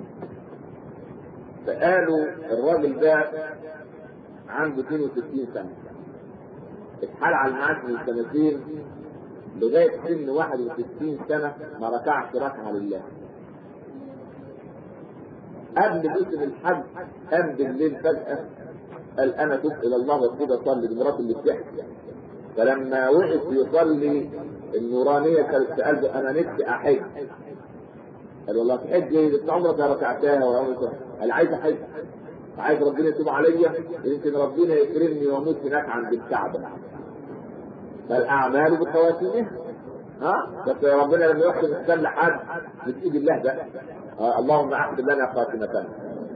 فقالوا الراجل ده عنده 62 سنه اتحال على المعاش من سنتين لغايه سن 61 سنه ما ركعش ركعه لله قبل موسم الحج قام بالليل فجاه قال انا تبت الى الله وكده اصلي لمراته اللي بتحكي فلما وقف يصلي النورانيه كانت قلبه انا نفسي احج قال والله تحج ايه؟ انت عمرك ما ركعتها ولا عمرك قال عايز احج عايز ربنا يتوب عليا يمكن ربنا يكرمني واموت هناك عند الكعبه فالاعمال بخواتيمها ها بس ربنا لما يحسن السنة لحد بتيجي الله بقى آه اللهم احسن لنا خاتمتنا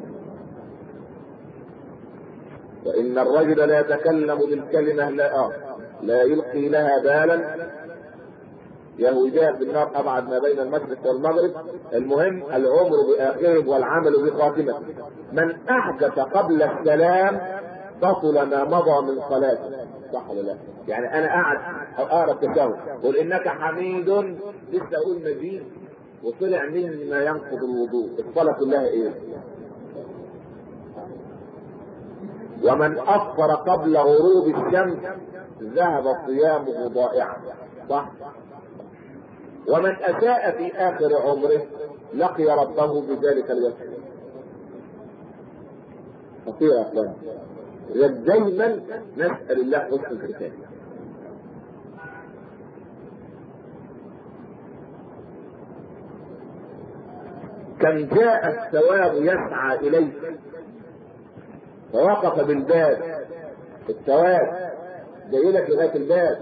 وان الرجل لا يتكلم بالكلمه لا آه لا يلقي لها بالا يهوي بها في النار ابعد ما بين المشرق والمغرب المهم العمر باخره والعمل بخاتمته من احدث قبل السلام بطل ما مضى من صلاته صح ولا لا؟ يعني انا قاعد اقرا التشهد قل انك حميد لسه اقول مجيد وطلع مني ما ينقض الوضوء الصلاه كلها ايه؟ ومن افطر قبل غروب الشمس ذهب صيامه ضائعا صح؟ ومن اساء في اخر عمره لقي ربه بذلك الوجه خطير يا اخوان دايما نسال الله حسن الختام كم جاء الثواب يسعى اليك فوقف بالباب الثواب جاي لك لغايه الباب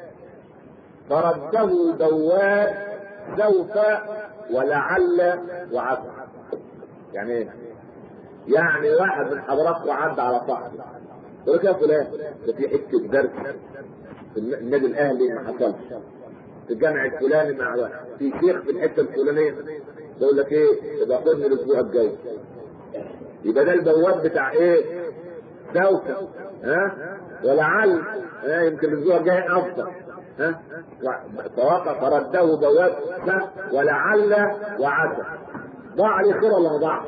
فرده بواب سوف ولعل وعسى يعني ايه؟ يعني واحد من حضراتكم عدى على صاحبه يقول لك يا فلان ده في حته درس في النادي الاهلي ما حصلش في الجامع الفلاني مع في شيخ في الحته الفلانيه يقول لك ايه يبقى خدني الاسبوع الجاي يبقى ده البواب بتاع ايه؟ سوف ها ولعل ها يمكن الاسبوع الجاي افضل ها فوقف فرده بواب ولعل وعسى ضاع لي خير ولا ما ضاعش؟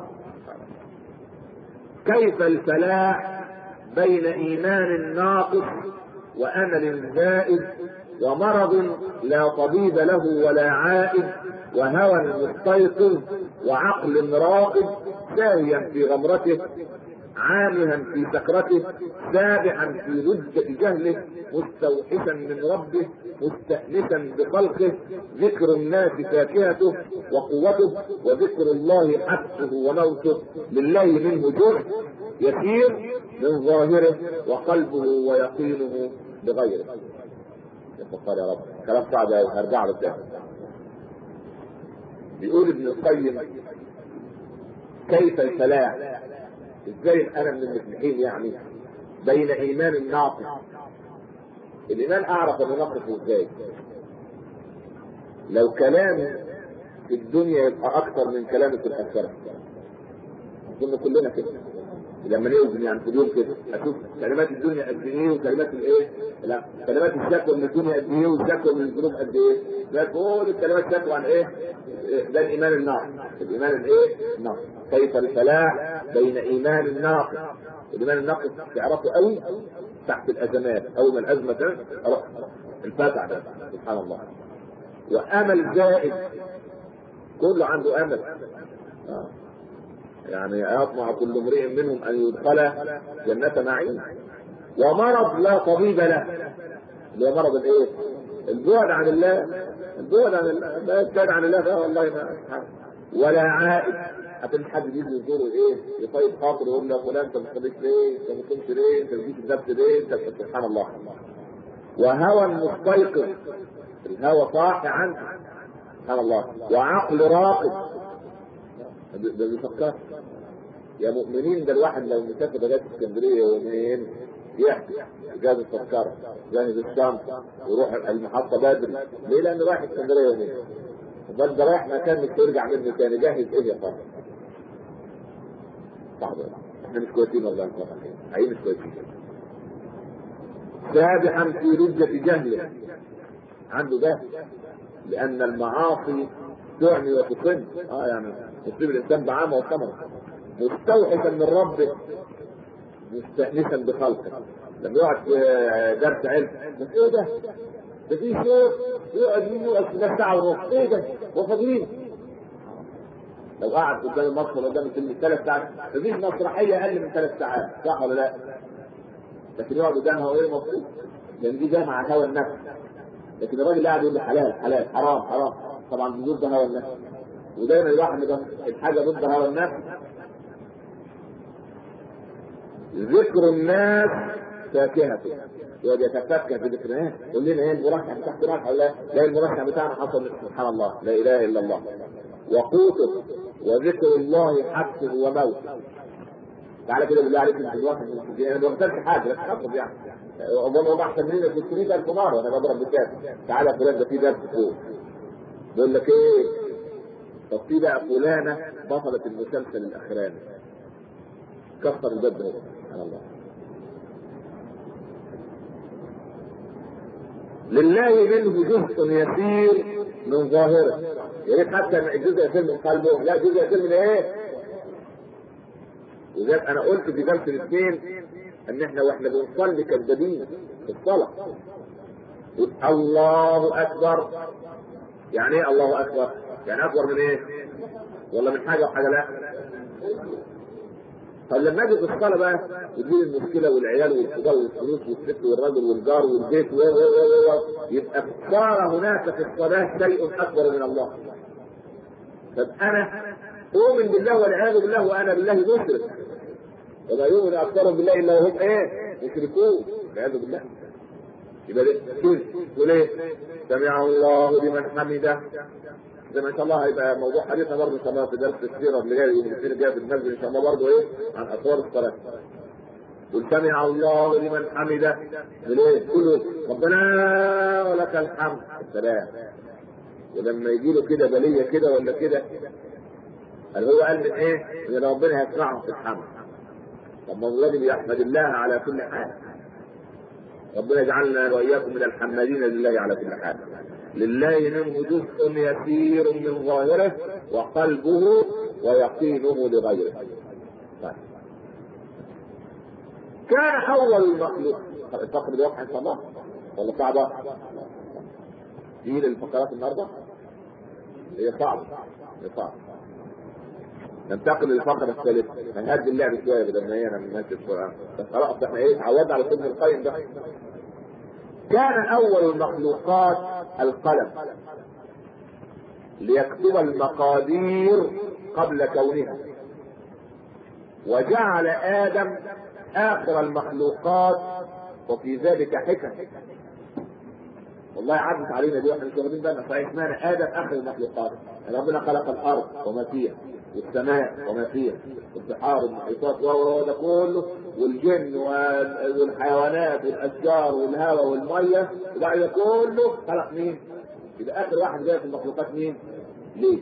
كيف الفلاح بين ايمان ناقص وامل زائد ومرض لا طبيب له ولا عائد وهوى مستيقظ وعقل راقد ساهيا في غمرته عامها في سكرته سابحا في لجة جهله مستوحشا من ربه مستأنسا بخلقه ذكر الناس فاكهته وقوته وذكر الله حبسه وموته لله منه جزء يسير من ظاهره وقلبه ويقينه بغيره يا يا رب كلام صعب هرجع له تاني بيقول ابن القيم كيف الفلاح ازاي انا من المفلحين يعني بين ايمان ناقص الايمان اعرف انه ناقص ازاي لو كلام في الدنيا يبقى اكثر من كلام في الاخره اظن كلنا كده لما نوزن يعني في اليوم كده اشوف كلمات الدنيا قد ايه وكلمات الايه؟ لا كلمات الشكوى من الدنيا قد ايه والشكوى من الذنوب قد ايه؟ لا كل الكلمات شكوى عن ايه؟ ده الايمان الناقص الايمان الايه؟ الناقص كيف الفلاح بين ايمان الناقص الايمان الناقص تعرفه قوي تحت الازمات اول ما الازمه انفتح سبحان الله وامل زائد كله عنده امل آه. يعني يطمع كل امرئ منهم ان يدخل جنة نعيم ومرض لا طبيب له اللي هو مرض الايه؟ البعد عن الله البعد عن الله ما يبتعد عن الله ده والله ما ولا عائد هتلاقي حد بيجي يزوره ايه؟ يطيب خاطر يقول له فلان انت ما بتصليش ليه؟ انت ما بتصومش ليه؟ انت ما بتجيش الدرس ليه؟ انت سبحان الله وهوى مستيقظ الهوى صاحي عنه سبحان الله وعقل راقد ده بيفكر يا مؤمنين ده الواحد لو مسافر لغايه اسكندريه يومين يحكي جاهز التذكرة جاهز الشنطة يروح المحطة بدري ليه؟ لأنه رايح اسكندرية يومين بل ده رايح مكان مش ترجع منه تاني جاهز ايه يا صاحبي؟ صعب احنا مش كويسين والله حقيقي مش كويسين سابحا في لجة جهله عنده جهل لأن المعاصي تعني وتصن اه يعني تصيب الإنسان بعامة وثمرة مستوحشا من ربه مستأنسا بخلقه لما يقعد في درس علم بس ايه ده؟ ده في شيخ يقعد منه يقعد ساعة ونص ايه ده؟ وفاضيين لو قعد قدام المسرح قدام الفيلم ثلاث ساعات مفيش مسرحية أقل من ثلاث ساعات صح ولا لا؟ لكن يقعد قدامها وإيه مبسوط لأن دي جاية مع هوى النفس لكن الراجل قاعد يقول لي حلال حلال حرام حرام طبعا ضد هوى النفس ودايما الواحد الحاجة ضد هوى النفس ذكر الناس فاكهته يقعد يتفكر في ذكر ايه يقول لنا ايه المرشح بتاعك راح ولا لا المرشح بتاعنا حصل سبحان الله لا اله الا الله وقوته وذكر الله حبسه وموته تعالى كده بالله عليك انت الواحد انا ما بختارش حاجه بس اطلب يعني اظن هم احسن مني في 600000 مره وانا بضرب بالكاس تعالى فلان ده في درس فوق بيقول لك ايه طب في بقى فلانه بطلت المسلسل الاخراني كسر الباب ده سبحان الله لله منه جزء يسير من ظاهره يا ريت حتى جزء يسير من قلبه لا جزء يسير من ايه؟ وذلك انا قلت في درس الاثنين ان احنا واحنا بنصلي كذابين في الصلاه الله اكبر يعني ايه الله اكبر؟ يعني اكبر من ايه؟ ولا من حاجه وحاجه لا؟ طب لما اجي في الصلاه بقى تجيب المشكله والعيال والخضار والفلوس والست والرجل والجار والبيت و و و يبقى صار هناك في الصلاه شيء اكبر من الله. طب انا اؤمن بالله والعياذ بالله وانا بالله مشرك وما يؤمن اكثرهم بالله الا وهم ايه؟ مشركون والعياذ بالله يبقى ده كذب وليه؟ سمع الله لمن حمده زي ما ان شاء الله هيبقى موضوع حديثنا برضه ان شاء الله في درس السيره اللي جاي يوم الاثنين الجاي في المسجد ان شاء الله برضه ايه؟ عن اطوار الصلاه. قل سمع الله لمن حمده ليه؟ كله ربنا ولك الحمد السلام ولما يجي له كده بليه كده ولا كده قال هو قال من ايه؟ ان ربنا يسمعه في الحمد. طب ما هو الواجب يحمد الله على كل حال. ربنا يجعلنا واياكم من الحمادين لله على كل حال. لله منه جزء يسير من ظاهره وقلبه ويقينه لغيره. طيب. كان اول المخلوق الفقر الواقع ان شاء الله ولا صعبه؟ دي للفقرات النهارده؟ هي صعبه هي صعبه ننتقل للفقرة الثالثة هنهدي اللعب شوية بدل ما هي ماشي القرآن بس خلاص احنا ايه اتعودنا على ابن القيم ده كان أول المخلوقات القلم ليكتب المقادير قبل كونها وجعل آدم آخر المخلوقات وفي ذلك حكم والله عدت علينا دي واحنا مش واخدين بالنا صحيح اسمها ادم اخر المخلوقات ربنا خلق الارض وما فيها والسماء وما فيها والبحار والمحيطات وهو ده كله والجن والحيوانات والاشجار والهواء والميه وبعد ده كله خلق مين؟ يبقى اخر واحد جاي في المخلوقات مين؟ ليه؟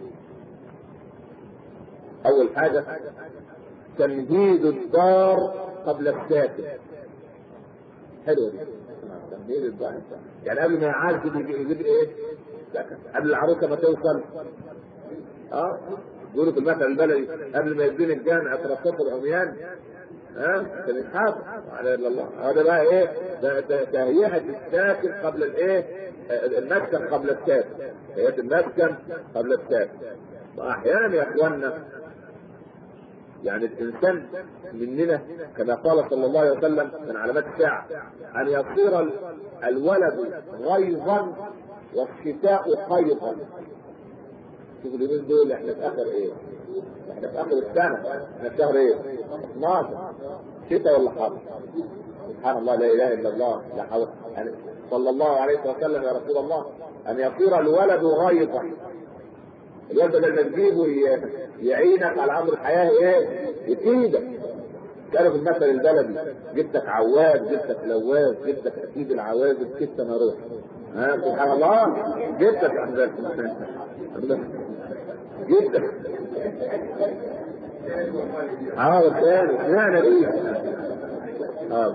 اول حاجه تمهيد الدار قبل الساكن حلوه دي تمهيد الدار يعني قبل ما يعالج يجيب ايه؟ سكن قبل العروسه ما توصل اه يقولوا في المثل البلدي قبل ما يبني الجامع اترصفوا العميان ها كان يتحاسب على الله هذا بقى ايه ده تهيئه الساكن قبل الايه المسكن قبل الساكن تهيئه المسكن قبل الساكن واحيانا يا اخواننا يعني الانسان مننا كما قال صلى الله عليه وسلم من علامات الساعه ان يصير الولد غيظا والشتاء قيظا شوف اليومين دول احنا في اخر ايه؟ احنا في اخر السنه احنا في شهر ايه؟ 12 شتاء ولا حر؟ سبحان الله لا اله الا الله لا حول يعني صلى الله عليه وسلم يا رسول الله ان يصير الولد غيظا الولد لما تجيبه يعينك على امر الحياه ايه؟ يفيدك كانوا في المثل البلدي جبتك عواز جبتك لواز جبتك اكيد العوازل كنت انا روح ها سبحان الله جبتك عند جبتك اه الثاني لا نبي اه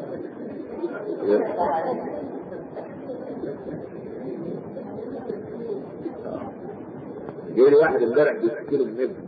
جاي لي واحد امبارح بيشتكي له من ابنه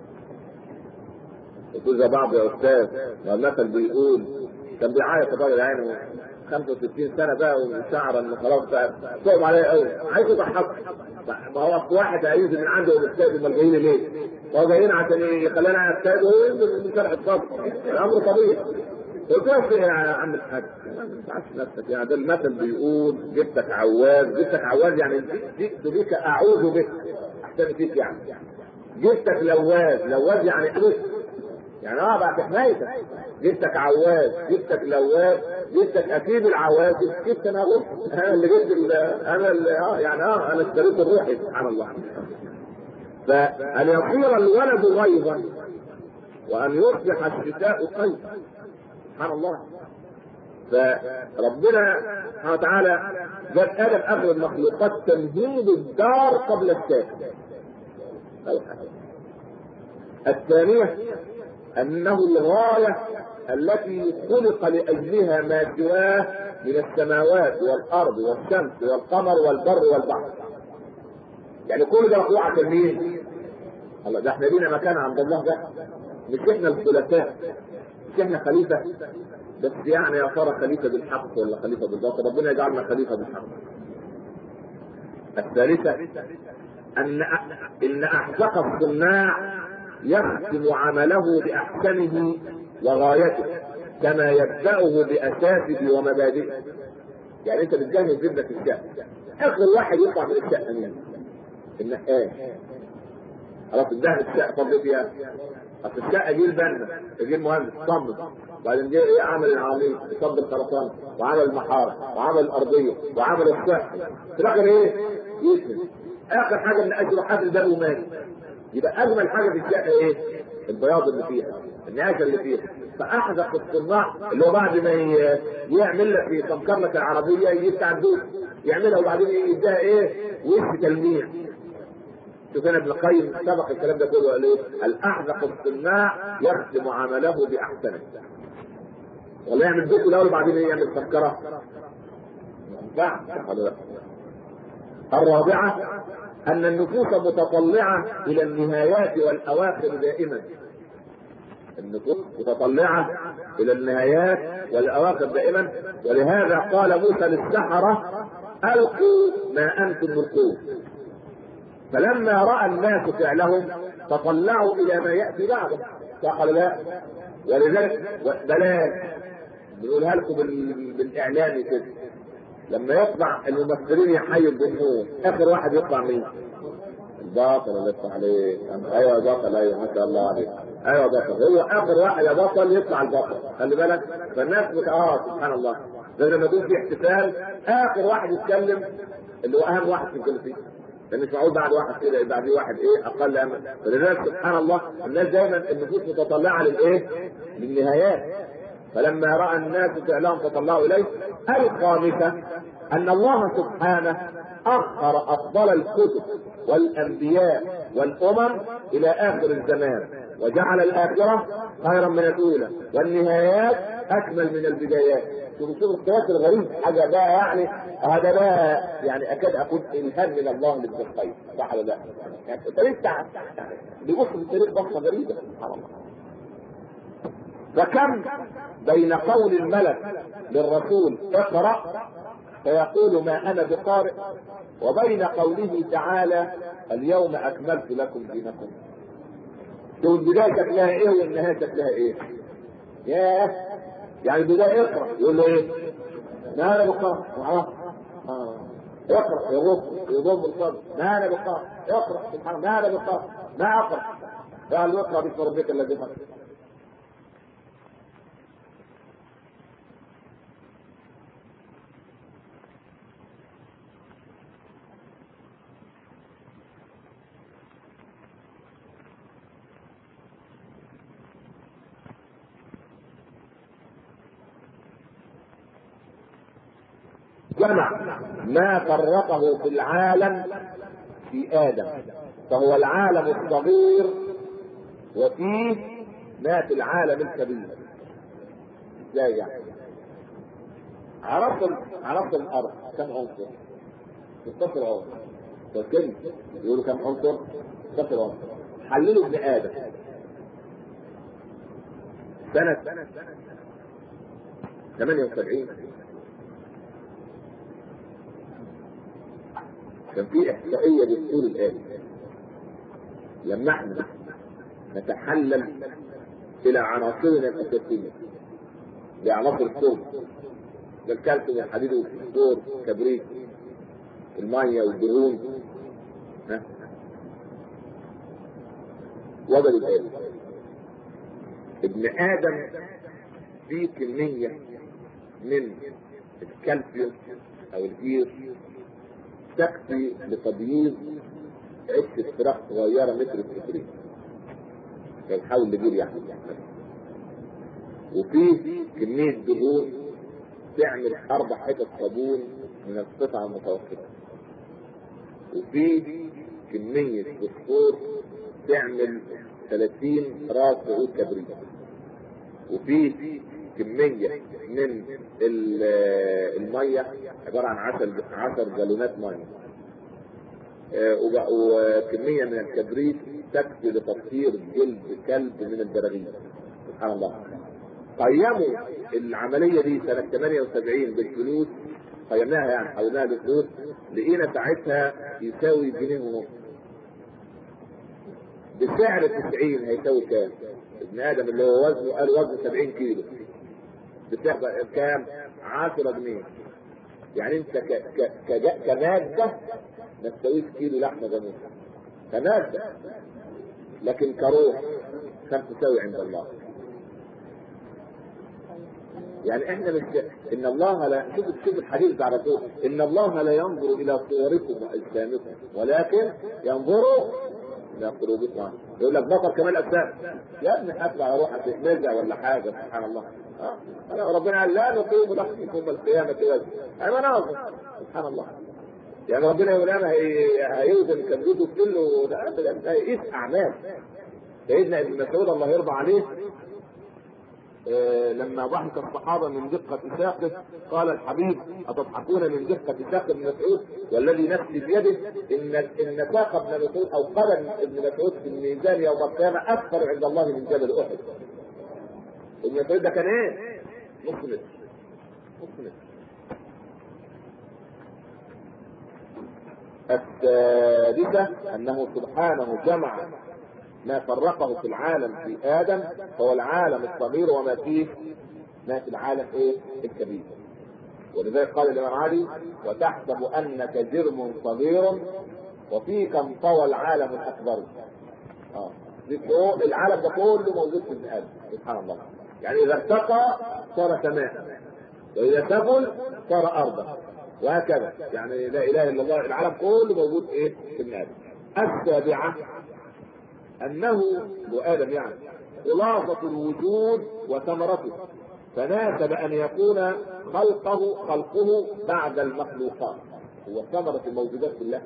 قلت له بعض يا استاذ والمثل بيقول كان بيعيط الراجل عينه 65 سنه بقى وشعر انه خلاص بقى صعب عليا قوي عايز يضحك ما هو اصل واحد هينزل من عنده الاستاذ امال جايين ليه؟ هو جايين عشان يخلينا استاذ وهو ينزل من شرح الصدر الامر طبيعي قلت له يا عم الحاج ما تزعلش نفسك يعني ده المثل بيقول جبتك عواز جبتك عواز يعني جئت بك اعوذ بك احسن فيك يعني جبتك لواز لواز يعني حدث يعني اه بعد حمايتك جبتك عواز جبتك لواز جبتك اكيد العواز جبت انا غص انا اللي جبت انا اللي اه يعني اه انا اشتريت الروحي سبحان الله فان يصير الولد غيظا وان يصبح الشتاء قيظا سبحان الله فربنا سبحانه وتعالى جاب ادم اخر المخلوقات تمهيد الدار قبل الساكن الثانيه انه الغايه التي خلق لاجلها ما سواه من السماوات والارض والشمس والقمر والبر والبحر يعني كل ده مخلوق عشان مين؟ الله ده احنا لينا مكان عند الله ده مش احنا الخلفاء مش احنا خليفه بس يعني يا ترى خليفه بالحق ولا خليفه بالباطل ربنا يجعلنا خليفه بالحق الثالثه ان ان احزق الصناع يختم عمله باحسنه وغايته كما يبداه باساسه ومبادئه يعني انت بتجهز ابنك في الشقه اخر واحد يطلع من الشقه مين؟ النقاش خلاص انتهت الشقه فضل فيها اصل الشقه جه البنا جه المهندس صمم بعدين جه ايه عمل العميل صب الخرسانه وعمل المحاره وعمل الارضيه وعمل السقف في الاخر ايه؟ يسند اخر حاجه من اجل حد ده ومات يبقى اجمل حاجه في الشقه ايه؟ البياض اللي فيها النعاشه اللي فيها فاحدق الصناع اللي هو بعد ما ي- يعمل لك يسمكر لك العربيه يفتح الدوس يعملها وبعدين يديها ايه؟ وش تلميع شوف هنا ابن القيم سبق الكلام ده كله قال ايه؟ الاحدق الصناع يختم عمله باحسنه ولا يعمل بيته الاول وبعدين ايه يعمل سمكره ما ينفعش صح ولا لا؟ الرابعه ان النفوس متطلعه الى النهايات والاواخر دائما النفوس متطلعه الى النهايات والاواخر دائما ولهذا قال موسى للسحره القوا ما انتم ملقون فلما راى الناس فعلهم تطلعوا الى ما ياتي بعده صح ولا لا؟ ولذلك بلاش بنقولها لكم بال- بالاعلام كده لما يطلع الممثلين يحيوا الجمهور اخر واحد يطلع مين؟ الباطل اللي يفتح عليه ايوه يا بطل ايوه ما شاء الله عليك ايوه بطل هو اخر واحد يا بطل يطلع البطل خلي بالك فالناس بت... اه سبحان الله ده لما يكون في احتفال اخر واحد يتكلم اللي هو اهم واحد في الجلسه لان مش معقول بعد واحد كده بعد واحد ايه اقل امل فلذلك سبحان الله الناس دايما النفوس متطلعه للايه؟ للنهايات فلما راى الناس فعلهم تطلعوا اليه الخامسه ان الله سبحانه اخر افضل الكتب والانبياء والامم الى اخر الزمان وجعل الاخره خيرا من الاولى والنهايات اكمل من البدايات شوف شوف القياس الغريب حاجه بقى يعني هذا بقى يعني اكاد اقول الهام من الله لابن القيم صح ولا لا؟ يعني التاريخ بتاع بيبص في التاريخ بصه غريبه سبحان الله فكم بين قول الملك للرسول اقرا فيقول ما انا بقارئ وبين قوله تعالى اليوم اكملت لكم دينكم شوف البدايه شكلها ايه والنهايه شكلها ايه ياه يعني البدايه اقرا يقول له ايه ما انا بقارئ آه. آه. اقرا يضم يضم الصدر ما انا بقارئ اقرا سبحان الله ما انا بقارئ ما اقرا قال اقرا باسم ربك الذي خلق جمع ما فرقه في العالم في آدم فهو العالم الصغير وفيه ما في العالم الكبير ازاي يعني عرفت عرفت الارض كم عنصر 16 عنصر فاكرين يقولوا كم عنصر 16 عنصر حللوا ابن ادم سنة 78 كان في احصائيه بتقول الان لما احنا نتحلل الى عناصرنا الاساسيه لعناصر الكون الكالسيوم والحديد والفوسفور كبريت الميه والدهون ها وجدوا الان ابن ادم فيه كميه من الكالسيوم او الجير تكفي لتبييض عدة فراخ صغيرة متر التكريم فيحاول لجيل يعني وفيه كمية دهون تعمل أربع حتت صابون من القطعة المتوسطة وفيه كمية فوسفور تعمل 30 راس عود كبريت وفيه كمية من المية عبارة عن 10 10 جالونات مية وكمية من الكبريت تكفي لتطهير جلد كلب من البراغيث سبحان الله قيموا العملية دي سنة 78 بالفلوس قيمناها يعني حولناها بفلوس لقينا ساعتها يساوي جنيه ونص بسعر 90 هيساوي كام؟ ابن ادم اللي هو وزنه قال وزنه 70 كيلو بسعر كام؟ 10 جنيه يعني انت ك... ك... ك... كمادة ما تساويش كيلو لحمة جميل كمادة لكن كروح كم تساوي عند الله يعني احنا مش ان الله لا شوف شوف الحديث بتاع الرسول ان الله لا ينظر الى صوركم واجسامكم ولكن ينظر الى قلوبكم يقول لك بطل كمال اجسام يا ابني حاسب على روحك تتنزع ولا حاجه سبحان الله آه. ربنا قال لا نقيم لكم يوم القيامه وزن اي مناظر سبحان الله يعني ربنا يقول انا هيوزن كبده كله ده يقيس اعمال سيدنا ابن مسعود الله يرضى عليه آه لما ضحك الصحابه من دقه ساقه قال الحبيب اتضحكون من دقه ساق ابن مسعود والذي نفسي بيده ان ان ساق ابن مسعود او قدم ابن مسعود في الميزان يوم القيامه اكثر عند الله من جبل احد. ابن مسعود ده كان ايه؟ مسلم مسلم السادسة أنه سبحانه جمع ما فرقه في العالم في آدم هو العالم الصغير وما فيه ما في العالم إيه الكبير ولذلك قال الإمام علي وتحسب أنك جرم صغير وفيك انطوى العالم الأكبر آه. العالم ده كله موجود في ابن آدم سبحان الله يعني إذا ارتقى صار سماء وإذا سفل صار أرضا وهكذا يعني لا اله الا الله العالم كله موجود ايه في ابن ادم السابعه انه وادم يعني خلاصه الوجود وثمرته فناسب ان يكون خلقه خلقه بعد المخلوقات هو ثمره الموجودات كلها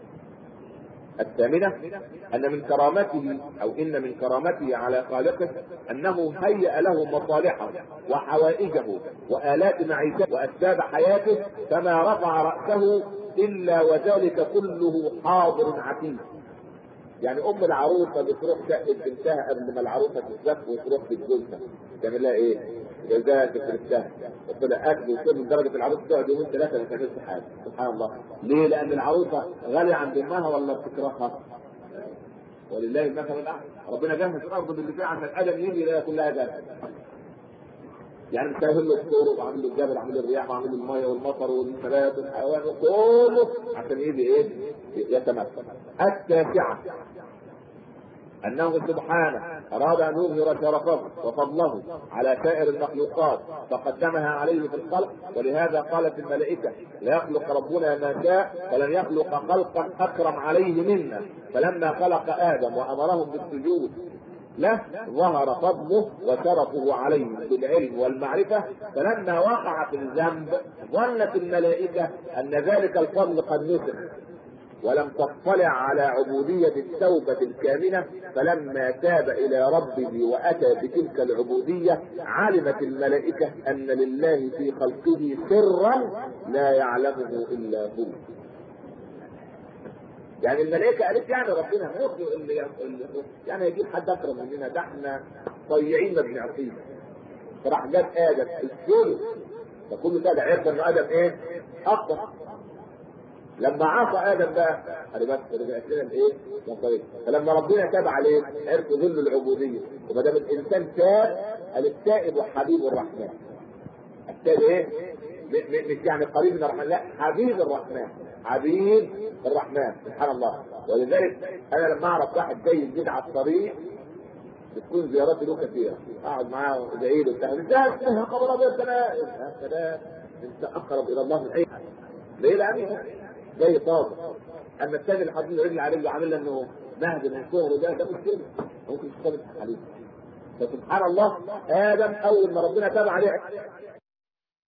الثامنة أن من كرامته أو إن من كرامته على خالقه أنه هيأ له مصالحه وحوائجه وآلات معيشته وأسباب حياته فما رفع رأسه إلا وذلك كله حاضر عتيد يعني ام العروسه بتروح شقه بنتها قبل ما العروسه تتزف وتروح تتجوزها تعمل لها ايه؟ جزاها تفرشها وطلع اكل وشرب لدرجه العروسه تقعد يومين ثلاثه ما تعملش حاجه سبحان الله ليه؟ لان العروسه غاليه عند امها ولا بتكرهها؟ ولله المثل الاعلى ربنا جهز الارض باللي فيها عشان ادم يجي يلاقي كلها جاهزه يعني مش له الطرق وعامل له الجبل وعامل له الرياح وعامل له الميه والمطر والنبات والحيوان كله عشان يجي ايه؟ يتمثل. التاسعه انه سبحانه اراد ان يظهر شرفه وفضله على سائر المخلوقات فقدمها عليه في الخلق ولهذا قالت الملائكه لا يخلق ربنا ما شاء فلن يخلق خلقا اكرم عليه منا فلما خلق ادم وامرهم بالسجود له ظهر فضله وشرفه عليه بالعلم والمعرفة فلما وقع في الذنب ظنت الملائكة أن ذلك الفضل قد نسخ ولم تطلع على عبودية التوبة الكاملة فلما تاب إلى ربه وأتى بتلك العبودية علمت الملائكة أن لله في خلقه سرا لا يعلمه إلا هو يعني الملائكه قالت يعني ربنا هيخلق اللي يعني يجيب حد اكرم مننا ده احنا طيعين ما بنعصيه فراح جاب ادم السجن فكل ده عرف ان ادم ايه؟ اقوى لما عصى ادم بقى قال بس رجعت لنا الايه؟ فلما ربنا تاب عليه عرف ظل العبوديه وما دام الانسان تاب قال التائب حبيب الرحمن التائب ايه؟ مش يعني قريب من الرحمن لا حبيب الرحمن حبيب الرحمن سبحان الله ولذلك انا لما اعرف واحد جاي جديد على الطريق بتكون زياراتي له كثيره اقعد معاه وادعي له بتاع ازاي خبر ابيض انا سلام انت اقرب الى الله من اي حد ليه لانه جاي طازه اما الثاني اللي حاطين رجل على رجله عامل انه مهد من صغره ده ده مش كده ممكن تشتغل عليه فسبحان الله ادم اول ما ربنا تاب عليه